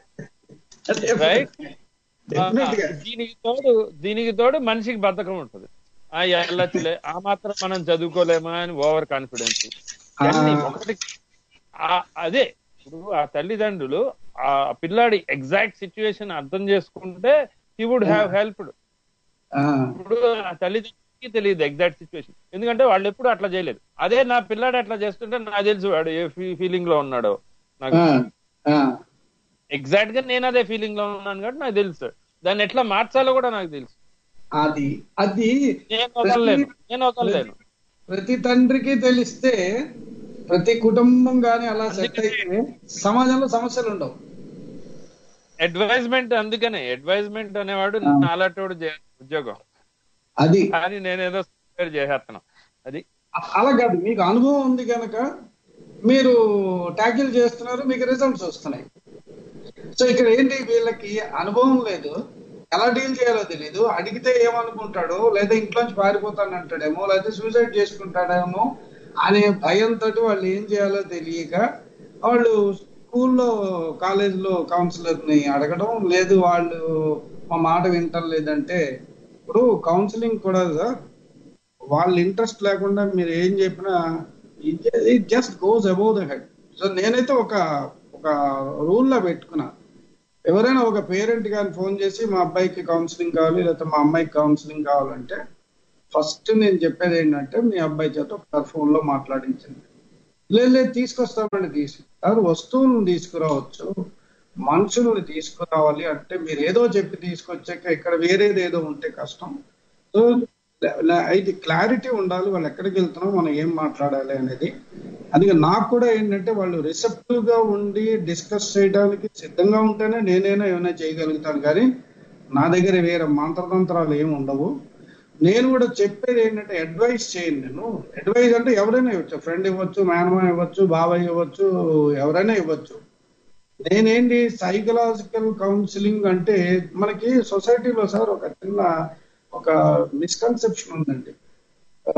Right? Definitely గా. దీనికి తోడు దీనికి తోడు మనిషికి బద్ధకం ఉంటుంది ఆ వెళ్ళచ్చులే ఆ మాత్రం మనం చదువుకోలేమా అని ఓవర్ కాన్ఫిడెన్స్ ఆ. ఒకటి ఆ- అదే ఇప్పుడు ఆ తల్లిదండ్రులు ఆ పిల్లాడి ఎగ్జాక్ట్ సిచ్యువేషన్ అర్థం చేసుకుంటే హీ వుడ్ హ్యావ్ హెల్ప్డ్ ఆ, ఇప్పుడు ఆ తల్లిదండ్రులకి తెలియదు ఎగ్జాక్ట్ సిచ్యువేషన్ ఎందుకంటే వాళ్ళు ఎప్పుడు అట్లా చేయలేదు అదే నా పిల్లాడు అట్లా చేస్తుంటే నాకు తెలుసు వాడు ఏ ఫీలింగ్ లో ఉన్నాడో నాకు ఆ, ఆ, ఎగ్జాక్ట్ గా నేను అదే ఫీలింగ్ లో ఉన్నాను కాబట్టి నాకు తెలుసు దాన్ని ఎట్లా మార్చాలో కూడా నాకు తెలుసు అది అది నేను వదలలేను నేను వదలలేను ప్రతి తండ్రికి తెలిస్తే ప్రతి కుటుంబం గాని అలా సెట్ అయితే సమాజంలో సమస్యలు ఉండవు అడ్వైజ్మెంట్ అందుకనే అడ్వైజ్మెంట్ అనేవాడు నాలాంటి చేయాలి ఉద్యోగం అది కానీ నేనేదో సాఫ్ట్వేర్ చేసేస్తాను అది అ- అలా కాదు మీకు అనుభవం ఉంది కనుక మీరు ట్యాకిల్ చేస్తున్నారు మీకు రిజల్ట్స్ వస్తున్నాయి సో ఇక్కడ ఏంటి వీళ్ళకి అనుభవం లేదు ఎలా డీల్ చేయాలో తెలియదు అడిగితే ఏమనుకుంటాడో లేదా ఇంట్లోంచి పారిపోతాను అంటాడేమో లేదా సూసైడ్ చేసుకుంటాడేమో అనే భయంతో వాళ్ళు ఏం చేయాలో తెలియక వాళ్ళు స్కూల్లో కాలేజీలో కౌన్సిలర్ ని అడగడం లేదు వాళ్ళు మా మాట వింటం లేదంటే ఇప్పుడు కౌన్సిలింగ్ కూడా సార్ వాళ్ళ ఇంట్రెస్ట్ లేకుండా మీరు ఏం చెప్పినా it just goes above the head so నేనైతే ఒక ఒక రూల్ లో పెట్టుకున్నా ఎవరైనా ఒక పేరెంట్ కానీ ఫోన్ చేసి మా అబ్బాయికి కౌన్సిలింగ్ కావాలి లేకపోతే మా అమ్మాయికి కౌన్సిలింగ్ కావాలంటే ఫస్ట్ నేను చెప్పేది ఏంటంటే మీ అబ్బాయి చేత ఒకసారి ఫోన్ లో మాట్లాడించండి లేదు లేదు తీసుకొస్తామండి తీసుకుంటారు వస్తువులను తీసుకురావచ్చు మనుషుల్ని తీసుకురావాలి అంటే మీరు ఏదో చెప్పి తీసుకొచ్చాక ఇక్కడ వేరేది ఏదో ఉంటే కష్టం సో ఇది క్లారిటీ ఉండాలి వాళ్ళు ఎక్కడికి వెళ్తున్నాం మనం ఏం మాట్లాడాలి అనేది అందుకే నాకు కూడా ఏంటంటే వాళ్ళు రిసెప్టివ్ గా ఉండి డిస్కస్ చేయడానికి సిద్ధంగా ఉంటేనే నేనైనా ఏమైనా చేయగలుగుతాను కానీ నా దగ్గర వేరే మంత్రతంత్రాలు ఏమి ఉండవు నేను కూడా చెప్పేది ఏంటంటే అడ్వైస్ చేయను నేను అడ్వైస్ అంటే ఎవరైనా ఇవ్వచ్చు ఫ్రెండ్ ఇవ్వచ్చు మేనమా ఇవ్వచ్చు బాబాయ్ ఇవ్వచ్చు ఎవరైనా ఇవ్వచ్చు నేనేంటి సైకలాజికల్ కౌన్సిలింగ్ అంటే మనకి సొసైటీలో సార్ ఒక చిన్న ఒక మిస్కన్సెప్షన్ ఉందండి ఆ,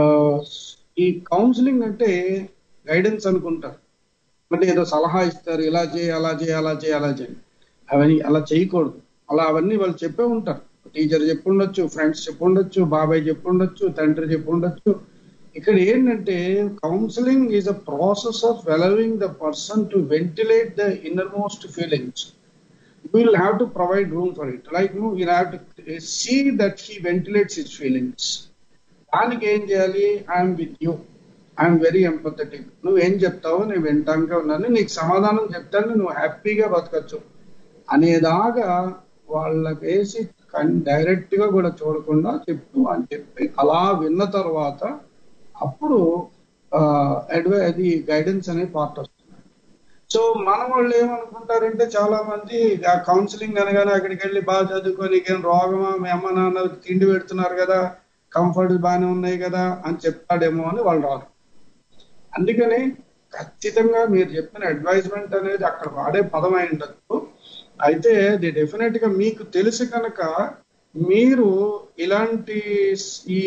ఈ కౌన్సిలింగ్ అంటే గైడెన్స్ అనుకుంటారు అంటే ఏదో సలహా ఇస్తారు ఇలా చేయి అలా చేయి అలా చేయి అలా చేయి అవన్నీ అలా చేయకూడదు అలా అవన్నీ వాళ్ళు చెప్పే ఉంటారు టీచర్ చెప్పుండొచ్చు ఫ్రెండ్స్ చెప్పుండొచ్చు బాబాయ్ చెప్పుండొచ్చు తండ్రి చెప్పుండొచ్చు ఇక్కడ ఏంటంటే counselling is a process of allowing the person to ventilate the innermost feelings we will have to provide room for it. Like, no, we'll have to uh, see that he ventilates his feelings. దానికి ఏం చేయాలి I'm with you I'm very empathetic నువ్వు ఏం చెప్తావో నేను వింటానుగా ఉన్నాను నీకు సమాధానం చెప్తాను నువ్వు హ్యాపీగా బతకచ్చు అనేదాకా వాళ్ళకి వేసి డైరెక్ట్ గా కూడా చూడకుండా చెప్పు అని చెప్పి అలా విన్న తర్వాత అప్పుడు అడ్వై అది గైడెన్స్ అనే పార్ట్ వస్తుంది సో మన వాళ్ళు ఏమనుకుంటారంటే చాలా మంది ఆ కౌన్సిలింగ్ అనగానే అక్కడికి వెళ్ళి బాగా చదువుకొని ఏం రోగమా మీ అమ్మ నాన్న తిండి పెడుతున్నారు కదా కంఫర్ట్ బాగానే ఉన్నాయి కదా అని చెప్తాడేమో అని వాళ్ళు రారు అందుకని ఖచ్చితంగా మీరు చెప్పిన అడ్వైజ్మెంట్ అనేది అక్కడ వాడే పదం అయి ఉండొచ్చు అయితే అది డెఫినెట్ గా మీకు తెలుసు కనుక మీరు ఇలాంటి ఈ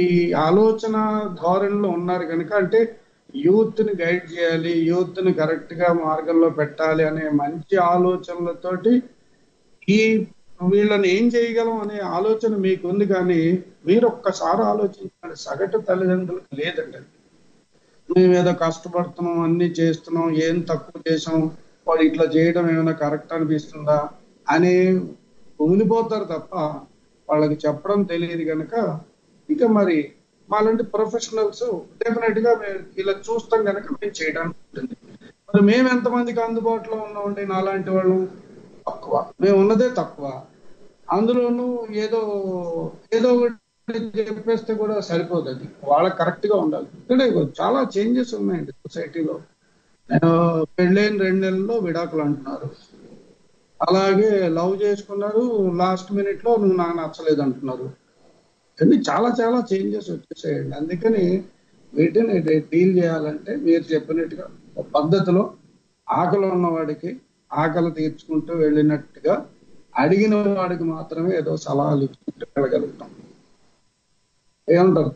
ఆలోచన ధోరణిలో ఉన్నారు కనుక అంటే యూత్ ని గైడ్ చేయాలి యూత్ ని కరెక్ట్ గా మార్గంలో పెట్టాలి అనే మంచి ఆలోచనలతోటి ఈ వీళ్ళని ఏం చేయగలం అనే ఆలోచన మీకు ఉంది కానీ మీరు ఒక్కసారి ఆలోచించండి సగటు తల్లిదండ్రులకు లేదండి అది. మేము ఏదో కష్టపడుతున్నాం అన్ని చేస్తున్నాం ఏం తక్కువ చేసాం వాడు ఇట్లా చేయడం ఏమైనా కరెక్ట్ అనిపిస్తుందా అని ఊనిపోతారు తప్ప వాళ్ళకి చెప్పడం తెలియదు కనుక ఇక మరి మాలాంటి ప్రొఫెషనల్స్ డెఫినెట్ గా మేము ఇలా చూస్తాం కనుక మేము చేయడానికి ఉంటుంది మరి మేము ఎంతమందికి అందుబాటులో ఉన్నామండి నాలాంటి వాళ్ళు తక్కువ మేము ఉన్నదే తక్కువ అందులోనూ ఏదో ఏదో ఒకటి చెప్పేస్తే కూడా సరిపోదు అది వాళ్ళకి కరెక్ట్ గా ఉండాలి ఇక్కడ చాలా చేంజెస్ ఉన్నాయండి సొసైటీలో పెళ్ళైన రెండు నెలల్లో విడాకులు అంటున్నారు అలాగే లవ్ చేసుకున్నారు లాస్ట్ మినిట్ లో నువ్వు నాకు నచ్చలేదు అంటున్నారు అన్ని చాలా చాలా చేంజెస్ వచ్చేసాయండి అందుకని వీటిని డీల్ చేయాలంటే మీరు చెప్పినట్టుగా ఒక పద్ధతిలో ఆకలి ఉన్నవాడికి ఆకలి తీర్చుకుంటూ వెళ్ళినట్టుగా అడిగిన వాడికి మాత్రమే ఏదో సలహాలు ఇచ్చుకుంటూ వెళ్ళగలుగుతాం ఏమంటారు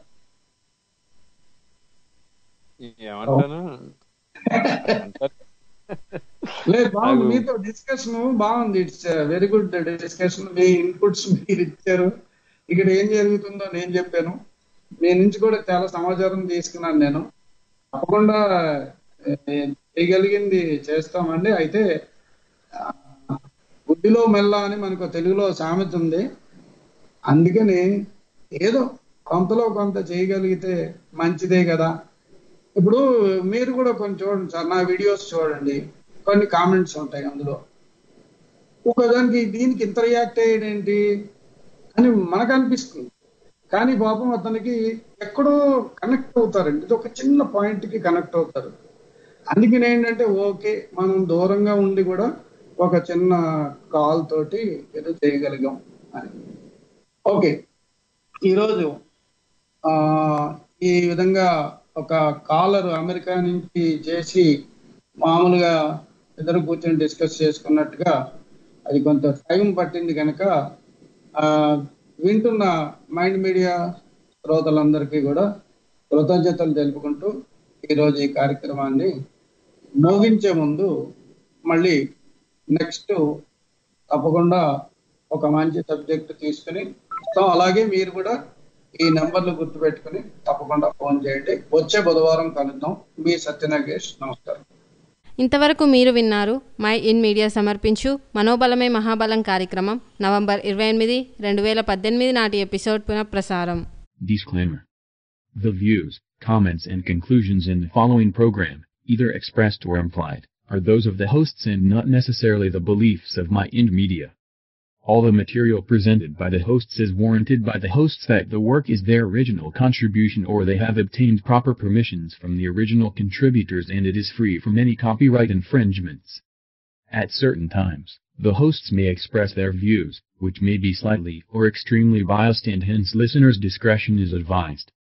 ఏమంటాను లేదు బాగుంది నాకు- మీతో డిస్కషన్ బాగుంది ఇట్స్ వెరీ గుడ్ డిస్కషన్ మీ ఇన్పుట్స్ మీరు ఇచ్చారు ఇక్కడ ఏం జరుగుతుందో నేను చెప్పాను మీ నుంచి కూడా చాలా సమాచారం తీసుకున్నాను నేను తప్పకుండా ఏ, చేయగలిగింది చేస్తామండి అయితే ఆ, బుద్ధిలో మెల్ల అని మనకు తెలుగులో సామెత ఉంది అందుకని ఏదో కొంతలో కొంత చేయగలిగితే మంచిదే కదా ఇప్పుడు మీరు కూడా కొంచెం చూడండి సార్ నా వీడియోస్ చూడండి కొన్ని కామెంట్స్ ఉంటాయి అందులో ఒకదానికి దీనికి ఇంత రియాక్ట్ అయ్యేదేంటి అని మనకు అనిపిస్తుంది కానీ పాపం అతనికి ఎక్కడో కనెక్ట్ అవుతారండి ఇది ఒక చిన్న పాయింట్ కి కనెక్ట్ అవుతారు అందుకని ఏంటంటే ఓకే మనం దూరంగా ఉండి కూడా ఒక చిన్న కాల్ తోటి ఏదో చేయగలిగాం అని ఓకే ఈరోజు ఆ ఈ విధంగా ఒక కాలర్ అమెరికా నుంచి చేసి మామూలుగా ఇద్దరు కూర్చొని డిస్కస్ చేసుకున్నట్టుగా అది కొంత టైం పట్టింది కనుక ఆ వింటున్న మైండ్ మీడియా శ్రోతలందరికీ కూడా కృతజ్ఞతలు తెలుపుకుంటూ ఈరోజు ఈ కార్యక్రమాన్ని ముగించే ముందు మళ్ళీ నెక్స్ట్ తప్పకుండా ఒక మంచి సబ్జెక్ట్ తీసుకుని సో అలాగే మీరు కూడా ఈ నెంబర్లు గుర్తుపెట్టుకుని తప్పకుండా ఫోన్ చేయండి వచ్చే బుధవారం కలుద్దాం మీ సత్యనాగేష్ నమస్కారం ఇంతవరకు మీరు విన్నారు మై ఇన్ మీడియా సమర్పించు మనోబలమే మహాబలం కార్యక్రమం నవంబర్ ఇరవై ఎనిమిది రెండు వేల పద్దెనిమిది నాటి ఎపిసోడ్ పునఃప్రసారం Disclaimer. The views, comments and conclusions in the following program, either expressed or implied, are those of the hosts and not necessarily the beliefs of My Ind Media. All the material presented by the hosts is warranted by the hosts that the work is their original contribution or they have obtained proper permissions from the original contributors and it is free from any copyright infringements. At certain times, the hosts may express their views, which may be slightly or extremely biased and hence listeners' discretion is advised.